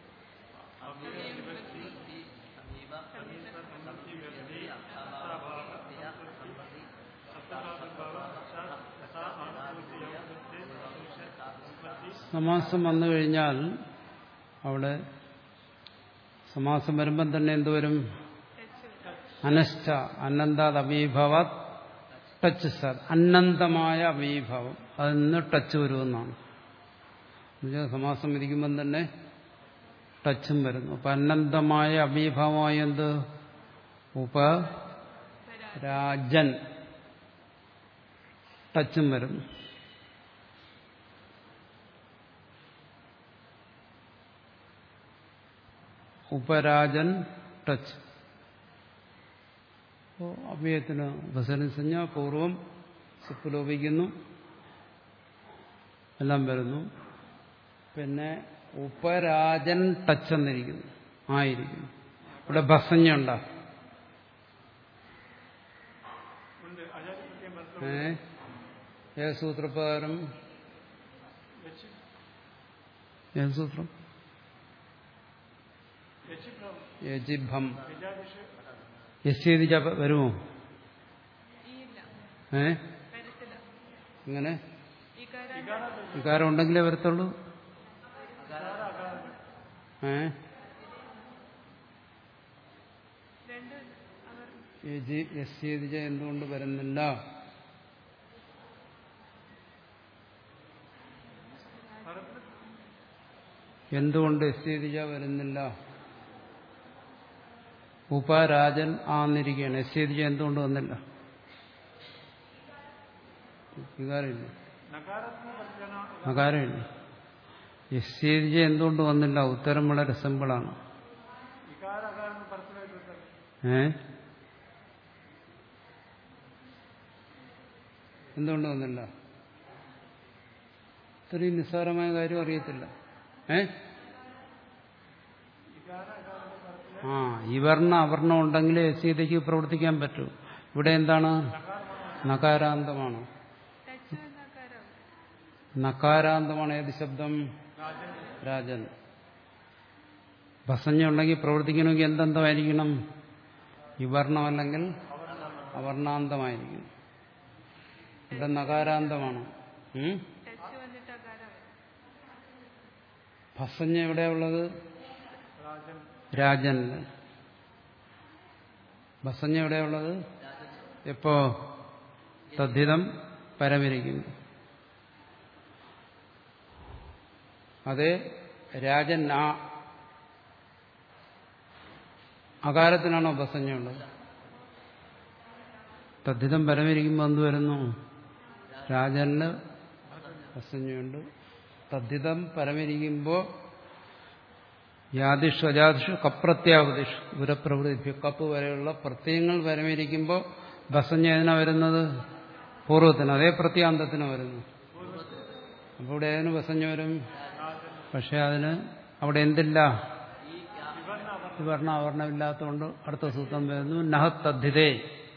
സമാസം വന്നു കഴിഞ്ഞാൽ അവിടെ സമാസം വരുമ്പം തന്നെ എന്തുവരും അനഷ്ട അനന്താത് അമീഭവത് ടച്ച് സർ അനന്തമായ അമീഭാവം അതിൽ നിന്ന് ടച്ച് വരുമെന്നാണ് എന്നുവെച്ചാൽ സമാസം വിധിക്കുമ്പം തന്നെ ടച്ചും വരുന്നു അപ്പൊ അനന്തമായ അമീഭാവമായ എന്ത് ഉപരാജൻ ടച്ചും വരുന്നു ഉപരാജൻ ടച്ച് അപ്പോൾ അവ്യയത്തിന് ഉപസരിസഞ്ജ പൂർവം സുപ്പ് ലോപിക്കുന്നു എല്ലാം വരുന്നു പിന്നെ ഉപരാജൻ ടച്ച് എന്നിരിക്കുന്നു ആയിരിക്കുന്നു ഇവിടെ ബസഞ്ഞ ഉണ്ടാ ഉണ്ട് ആചാര്യ പ്രത്യേകം പറഞ്ഞു ഏ ഏത് സൂത്രപ്രകാരം വെച്ച് ഏത് സൂത്രം വെച്ച് ഭ്രം യജിഭം വിജാദിഷ് യസ്യതി ച വരുമോ ഈ ഇല്ല ഏ വരത്തില്ല ഇങ്ങനെ ഈ കാര്യം വികാരം ഉണ്ടെങ്കിലേ വരത്തുള്ളൂ ഏ രണ്ട് അവർ യജി യസ്യതി ച എന്തുകൊണ്ട് വരുന്നില്ല എന്തുകൊണ്ട് യസ്യതി ച വരുന്നില്ല ഉപരാജൻ ആന്നിരിക്കുകയാണ് യസ്യതി ച എന്തുകൊണ്ട് വന്നില്ല വികാരമില്ല നകാരത്തിന് പറഞ്ഞാണ് അകാരമില്ല യസ്യതി ച എന്തുകൊണ്ട് വന്നില്ല ഉത്തരം വളരെ സിമ്പിളാണ് വികാര അകാരം പരസ്പരമായിട്ട് വരുന്നത് ഏ എന്തുകൊണ്ട് വന്നില്ല ഇത്രയും നിസ്സാരമായ കാര്യം അറിയത്തില്ല ഏ ആ ഈ വർണ്ണ അവർണം ഉണ്ടെങ്കിലേ സീതയ്ക്ക് പ്രവർത്തിക്കാൻ പറ്റൂ ഇവിടെ എന്താണ് നകാരാന്തമാണ് ടച്ച് നക്കാരം നകാരാന്തമാണ് ഏത് ശബ്ദം രാജൻ ഭസഞ്ഞ ഉണ്ടെങ്കിൽ പ്രവർത്തിക്കണമെങ്കിൽ എന്തെന്തമായിരിക്കണം വിവർണം അല്ലെങ്കിൽ അവർണാന്തമായിരിക്കണം ഇവിടെ നകാരാന്തമാണ് ഉം? ടച്ച് വന്നിട്ട് അകാരം ഭസഞ്ഞ എവിടെയുള്ളത് രാജൻ ഭസഞ്ഞ എവിടെയുള്ളത് എപ്പോ തദ്ധിതം പരമിരിക്കുന്നു അതെ രാജൻ ആ അകാരത്തിനാണോ ബസഞ്ഞ ഉള്ളത് തദ്ധിതം പരമിരിക്കുമ്പോൾ എന്ത് വരുന്നു രാജന് ബസഞ്ഞുണ്ട് തദ്ധിതം പരമിരിക്കുമ്പോൾ യാദിഷു അജാദിഷു കപ്രത്യാവതിഷു പുരപ്രവൃത്തി കപ്പ് വരെയുള്ള പ്രത്യയങ്ങൾ പരമിരിക്കുമ്പോൾ ബസഞ്ഞ ഏതിനാ വരുന്നത് പൂർവ്വത്തിന് അതേ പ്രത്യാന്തത്തിന് വരുന്നു അപ്പോൾ ഇവിടെ ഏതിന് ബസഞ്ഞ വരും പക്ഷെ അതിന് അവിടെ എന്തില്ല വിവർണ അവർണമില്ലാത്തതുകൊണ്ട് അടുത്ത സൂത്രം വരുന്നു നഹത്തദ്ധിതേ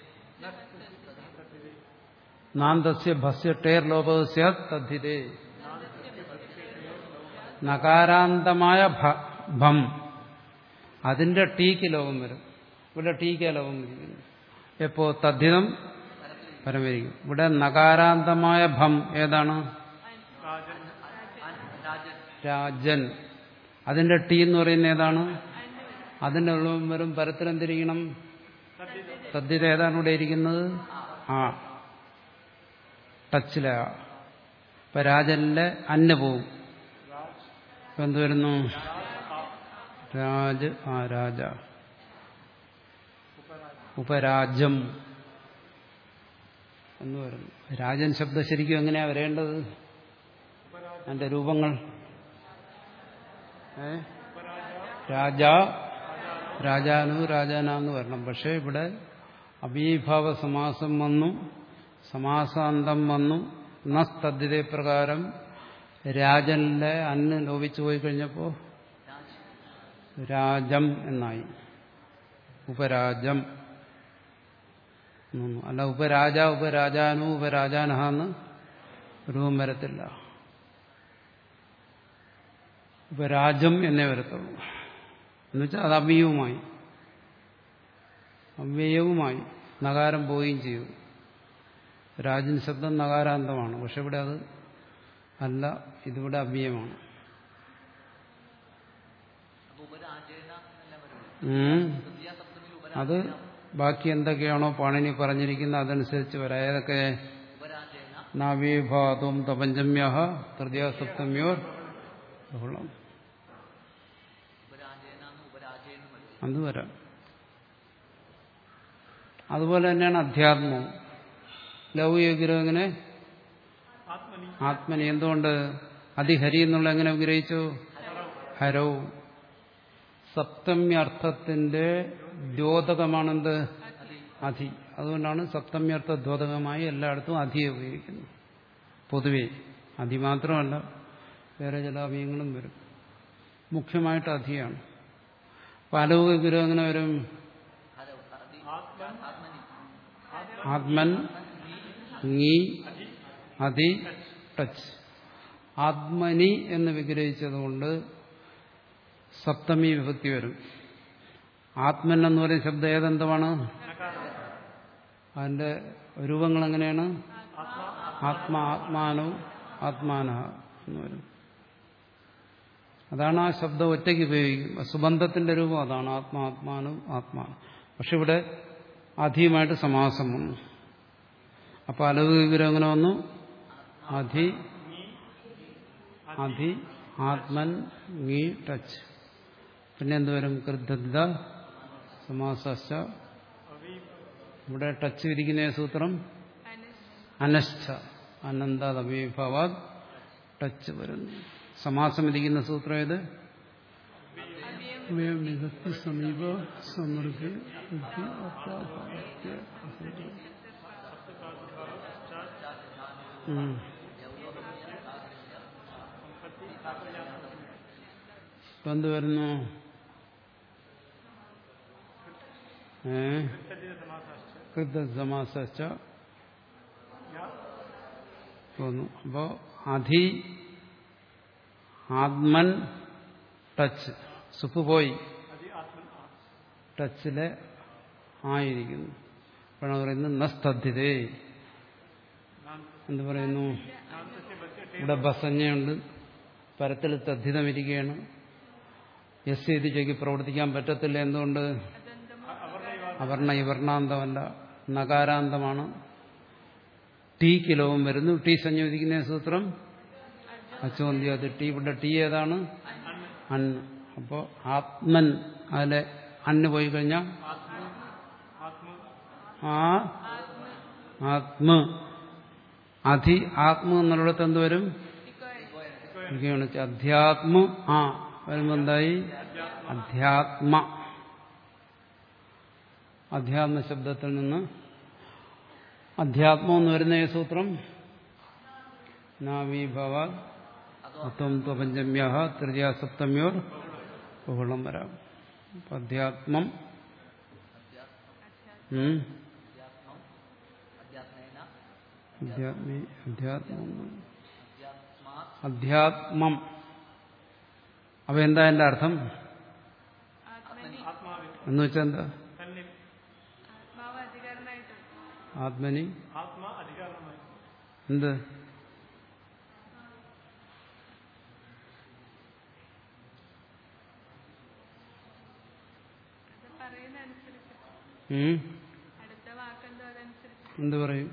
നാന്തസ്യ ഭസ്യ ടേർ ലോപസ്യ തദ്ധിതേ നകാരാന്തമായ ഭ- ഭം അതിന്റെ ടീക്ക് ലോകം വരും ഇവിടെ ടീക്ക് ലോകം വരിക്കുന്നു എപ്പോ തദ്ധിതം പരമരിക്കും ഇവിടെ നകാരാന്തമായ ഭം ഏതാണ് രാജൻ അതിന്റെ ടീ എന്ന് പറയുന്ന ഏതാണ് അതിന്റെ ഉള്ളവും വരും പരത്തിലെന്തിരിക്കണം തദ്ധിത ഏതാണ് ഇവിടെ ഇരിക്കുന്നത് ആ ടച്ചിലെ ആ. ഇപ്പൊ രാജനിലെ അന്ന് പോവും ഇപ്പൊ എന്ത് വരുന്നു രാജ് ആ രാജ ഉപരാജ്യം എന്ന് വരുന്നു രാജൻ ശബ്ദം ശരിക്കും എങ്ങനെയാ വരേണ്ടത് അതിന്റെ രൂപങ്ങൾ ഏ രാജ രാജാനു രാജാനാന്ന് വരണം പക്ഷെ ഇവിടെ അവീഭാവ സമാസം വന്നു സമാസാന്തം വന്നു നസ്തദ്ധിതേ പ്രകാരം രാജനിലെ അന്ന് ലോപിച്ചു പോയി കഴിഞ്ഞപ്പോ രാജം എന്നായി ഉപരാജം എന്നു. അല്ല ഉപരാജ ഉപരാജാനു ഉപരാജാനഹ എന്ന് രൂപം വരത്തില്ല ഉപരാജം എന്നേ വരത്തുള്ളൂ എന്നുവെച്ചാൽ അത് അവ്യയവുമായി അവ്യയവുമായി നകാരം പോവുകയും ചെയ്തു രാജൻ ശബ്ദം നകാരാന്തമാണ് പക്ഷെ ഇവിടെ അത് അല്ല ഇതിവിടെ അവ്യയമാണ് അപ്പൊ ഉപരാജേന എന്നെല്ലാം വരുന്നത് ഉം. തൃതീയ സപ്തമിയിൽ അത് ഉപരാജേന ബാക്കി എന്തൊക്കെയാണോ പാണിനി പറഞ്ഞിരിക്കുന്നത് അതനുസരിച്ച് വരാം ഏതൊക്കെ ഉപരാജേന നാവീഭാതും തപഞ്ചമ്യ തൃതീയ സപ്തമ്യോർ ബഹുളം ഉപരാജേന എന്ന് ഉപരാജേനും വരും അത് വരാം അതുപോലെ തന്നെയാണ് അധ്യാത്മം ലൗകികഗ്രഹം എങ്ങനെ ആത്മനി ആത്മനി എന്തുകൊണ്ട് അതിഹരി എന്നുള്ള എങ്ങനെ വിഗ്രഹിച്ചു ഹരൗ സപ്തമ്യർത്ഥത്തിന്റെ ദ്യോതകമാണെന്ത് അധി അതുകൊണ്ടാണ് സപ്തമ്യർത്ഥ ദ്യോതകമായി എല്ലായിടത്തും അധിയെ ഉപയോഗിക്കുന്നത് പൊതുവെ അധി മാത്രമല്ല വേറെ ചില അവയങ്ങളും വരും മുഖ്യമായിട്ട് അധിയാണ് പലവ് ഗുരു എങ്ങനെ വരും ഹലോ അതി ആത്മനി ആത്മൻ ngി അതി ടച്ച് ആത്മനി എന്ന് വിഗ്രഹിച്ചതുകൊണ്ട് സപ്തമി വിഭക്തി വരും ആത്മൻ എന്ന് പറയുന്ന ശബ്ദം ഏതെന്തമാണ് അതിന്റെ രൂപങ്ങൾ എങ്ങനെയാണ് ആത്മാ ആത്മാനോ ആത്മാന എന്ന് വരും അതാണ് ആ ശബ്ദം ഒറ്റയ്ക്ക് ഉപയോഗിക്കും സുബന്ധത്തിന്റെ രൂപം അതാണ് ആത്മാ ആത്മാനോ ആത്മാനം പക്ഷെ ഇവിടെ അധിയുമായിട്ട് സമാസം വന്നു അപ്പൊ അലവ് വിവരം എങ്ങനെ വന്നു അധി അധി ആത്മൻ ngി ടച്ച് പിന്നെ എന്തുവരും കൃദ്ധ സമാസ ഇവിടെ ടച്ച് വിരിക്കുന്ന സൂത്രം അനശ്ച അനന്തവിഭവാത് ടച്ച് വരുന്നു സമാസം വിധിക്കുന്ന സൂത്രം ഏത് വിഭക്തി സമീപ സമൃദ്ധി ബുദ്ധി അർത്ഥാഭാഗ്യ ഉം. ഇപ്പൊ എന്ത് വരുന്നു ഏ കൃതസമാസ തോന്നു അപ്പോ അധി ആത്മൻ ടച്ച് സുപ്പ് പോയി ടച്ചിലെ ആയിരിക്കുന്നു അപ്പോഴാണ് പറയുന്നത് നസ്തദ്ധിതേ എന്ത് പറയുന്നു ഇവിടെ ബസഞ്ഞയുണ്ട് പരത്തിൽ തദ്ധിതമിരിക്കുകയാണ് എസ് ചെയ്ത് ചെക്ക് പ്രവർത്തിക്കാൻ പറ്റത്തില്ല എന്തുകൊണ്ട് അവർണ ഇവർണാന്തമല്ല നകാരാന്തമാണ് ടി കിലോവും വരുന്നു ടി സംയോജിക്കുന്ന സൂത്രം അച്ചോന്തി അത് ടി ഇവിടെ ടി ഏതാണ് അന്ന് അപ്പോ ആത്മൻ അതിലെ അന്ന് പോയി കഴിഞ്ഞാൽ ആ ആത്മ അധി ആത്മ എന്നുള്ളിടത്ത് എന്ത് വരും ഇരിക്കുകയാണ് അധ്യാത്മ ആ വരുമ്പോ എന്തായി അധ്യാത്മ അധ്യാത്മ ശബ്ദത്തിൽ നിന്ന് അധ്യാത്മം എന്ന് വരുന്ന ഈ സൂത്രം നാവീഭവ അത്വം ത്വപഞ്ചമ്യ തൃതീയ സപ്തമ്യോർ ബഹുളം വരാം അപ്പൊ അധ്യാത്മം ഉം. അധ്യാത്മേന അധ്യാത്മി അധ്യാത്മം അധ്യാത്മാ അധ്യാത്മം അപ്പൊ എന്താ എന്റെ അർത്ഥം ആത്മാവിൽ എന്ന് വെച്ചാൽ എന്താ തന്നെ ആത്മാവ് അധികാരനായിട്ട് ആത്മനി ആത്മാ അധികാരമായി എന്ത് അത് പറയുന്ന അനുസരിച്ച് ഉം? അടുത്ത വാക്കെന്തോ അതനുസരിച്ച് എന്ത് പറയും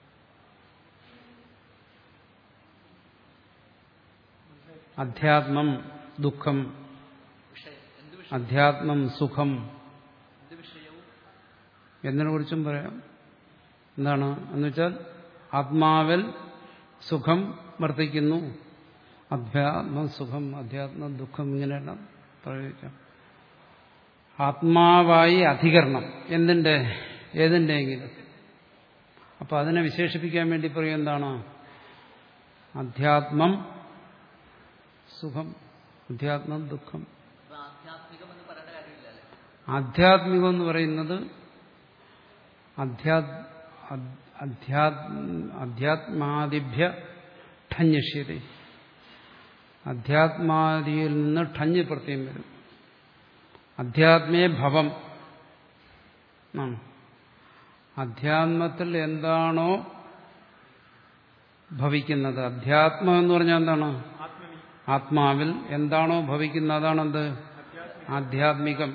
അധ്യാത്മം ദുഃഖം വിഷയം എന്ത് വിഷയം അധ്യാത്മം സുഖം എന്ത് വിഷയവും എന്നതിനെ കുറിച്ചും പറയാം എന്താണ് എന്നുവെച്ചാൽ ആത്മാവിൽ സുഖം വർദ്ധിക്കുന്നു അധ്യാത്മ സുഖം അധ്യാത്മ ദുഃഖം ഇങ്ങനെയെല്ലാം പ്രയോഗിക്കാം ആത്മാവായി അധികരണം എന്തിന്റെ ഏതിൻ്റെയെങ്കിലും അപ്പൊ അതിനെ വിശേഷിപ്പിക്കാൻ വേണ്ടി പറയും എന്താണ് അധ്യാത്മം സുഖം അധ്യാത്മം ദുഃഖം ഇപ്പൊ ആധ്യാത്മികം എന്ന് പറയേണ്ട കാര്യമില്ല അല്ലേ ആധ്യാത്മികം എന്ന് പറയുന്നത് അധ്യാ- അദ്- അധ്യാ- അധ്യാത്മാദിഭ്യ ഠഞ്ഞഷ്യത അധ്യാത്മാദിയിൽ നിന്ന് ഠഞ്ഞ് പ്രത്യം വരും അധ്യാത്മേ ഭവം ആണ് അധ്യാത്മത്തിൽ എന്താണോ ഭവിക്കുന്നത് അധ്യാത്മം എന്ന് പറഞ്ഞാൽ എന്താണ് ആത്മനി ആത്മാവിൽ എന്താണോ ഭവിക്കുന്നത് അതാണെന്ത് ആധ്യാത്മികം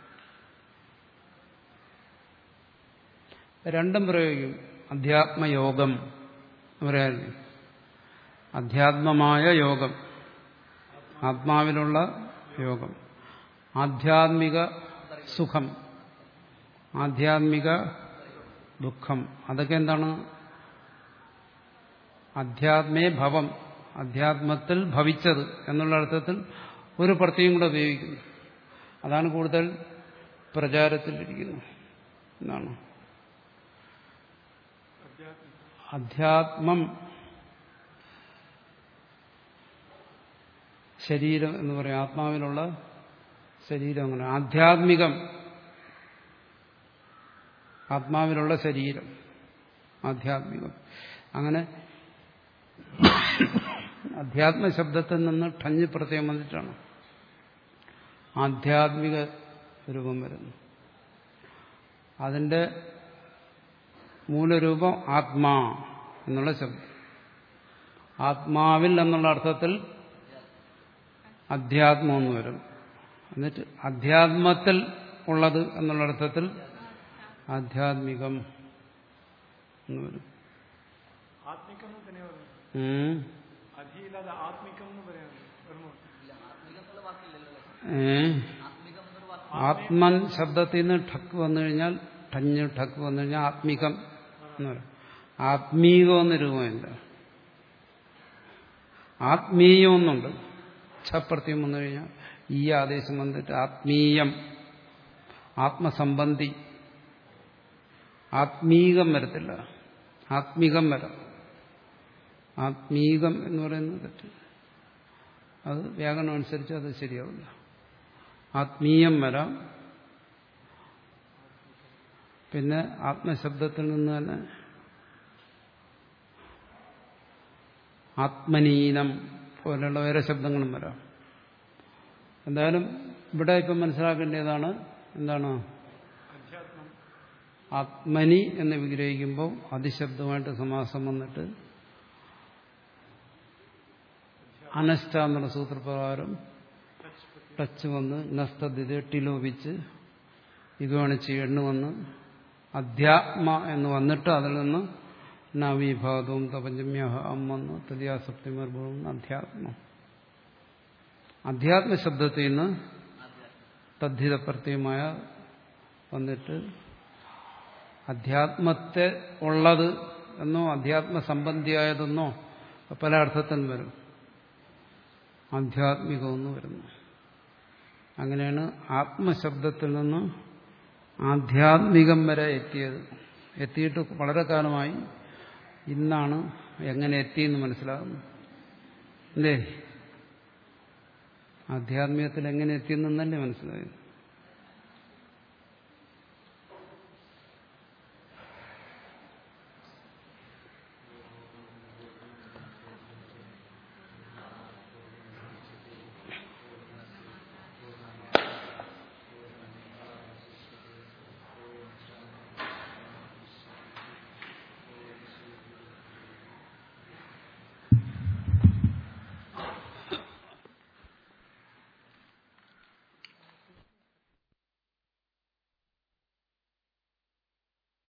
രണ്ടും പ്രയോഗിക്കും അധ്യാത്മയോഗം എന്ന് പറയാറില്ലേ അധ്യാത്മമായ യോഗം ആത്മാവിലുള്ള യോഗം ആധ്യാത്മിക സുഖം ആധ്യാത്മിക ദുഃഖം അതൊക്കെ എന്താണ് അധ്യാത്മേ ഭവം അധ്യാത്മത്തിൽ ഭവിച്ചത് എന്നുള്ള അർത്ഥത്തിൽ ഒരു പ്രത്യേകം കൂടെ ഉപയോഗിക്കുന്നു അതാണ് കൂടുതൽ പ്രചാരത്തിലിരിക്കുന്നത് എന്നാണ് അധ്യാത്മം ശരീരം എന്ന് പറയും ആത്മാവിലുള്ള ശരീരം അങ്ങനെ ആധ്യാത്മികം ആത്മാവിലുള്ള ശരീരം ആധ്യാത്മികം അങ്ങനെ അധ്യാത്മ ശബ്ദത്തിൽ നിന്ന് ഠഞ്ഞ് പ്രത്യേകം വന്നിട്ടാണ് ആധ്യാത്മിക രൂപം വരുന്നു അതിന്റെ മൂലരൂപം ആത്മാ എന്നുള്ള ശബ്ദം ആത്മാവിൽ എന്നുള്ള അർത്ഥത്തിൽ അധ്യാത്മം എന്ന് വരും എന്നിട്ട് അധ്യാത്മത്തിൽ ഉള്ളത് എന്നുള്ള അർത്ഥത്തിൽ ആധ്യാത്മികം എന്ന് വരും ആത്മികം എന്ന് തന്നെ പറഞ്ഞു ഉം. അധിയില്ലാതെ ആത്മികം എന്ന് പറയാൻ വരുമോ ഇല്ല ആത്മികം എന്നുള്ള വാക്കില്ലല്ലോ അല്ലേ? ഏ? ആത്മികം എന്നൊരു വാക്ക് ആത്മൻ ശബ്ദത്തിൽ നിന്ന് ഠക്ക് വന്നു കഴിഞ്ഞാൽ ടഞ്ഞ് ഠക്ക് വന്നു കഴിഞ്ഞാൽ ആത്മികം എന്ന് പറയും ആത്മീകം എന്ന രൂപമില്ല ആത്മീയം എന്നുണ്ട് ഛപ്രത്യം വന്നു കഴിഞ്ഞാൽ ഈ ആദേശം വന്നിട്ട് ആത്മീയം ആത്മസംബന്ധി ആത്മീകം വരത്തില്ല ആത്മികം വരാം ആത്മീകം എന്ന് പറയുന്നത് തെറ്റ് അത് വ്യാകരണം അനുസരിച്ച് അത് ശരിയാവില്ല ആത്മീയം വരാം പിന്നെ ആത്മശബ്ദത്തിൽ നിന്ന് തന്നെ ആത്മനീനം പോലെയുള്ള വേറെ ശബ്ദങ്ങളും വരാം എന്തായാലും ഇവിടെ ഇപ്പം മനസ്സിലാക്കേണ്ടതാണ് എന്താണ് അധ്യാത്മം ആത്മനി എന്ന് വിഗ്രഹിക്കുമ്പോൾ അതിശബ്ദമായിട്ട് സമാസം വന്നിട്ട് അനഷ്ട എന്നുള്ള സൂത്രപ്രകാരം ടച്ച് വന്ന് നസ്തദ്ധിത ടിലോപിച്ച് ഇതുവാണിച്ച് എണ്ണു വന്ന് അധ്യാത്മ എന്ന് വന്നിട്ട് അതിൽ നിന്ന് നവീഭാഗവും തപഞ്ചമ്യ അം വന്ന് തൃതീയാസപ്തിമർഭവും അധ്യാത്മം അധ്യാത്മ ശബ്ദത്തിൽ നിന്ന് തദ്ധിത പ്രത്യയമായ വന്നിട്ട് അധ്യാത്മത്തെ ഉള്ളത് എന്നോ അധ്യാത്മ സംബന്ധിയായതെന്നോ പല അർത്ഥത്തിലും വരും ആധ്യാത്മികമെന്ന് വരുന്നു അങ്ങനെയാണ് ആത്മശബ്ദത്തിൽ നിന്ന് ആധ്യാത്മികം വരെ എത്തിയത് എത്തിയിട്ട് വളരെ കാലമായി ഇന്നാണ് എങ്ങനെ എത്തിയെന്ന് മനസ്സിലാകുന്നു അല്ലേ ആധ്യാത്മികത്തിൽ എങ്ങനെ എത്തിയെന്നല്ലേ മനസ്സിലായത്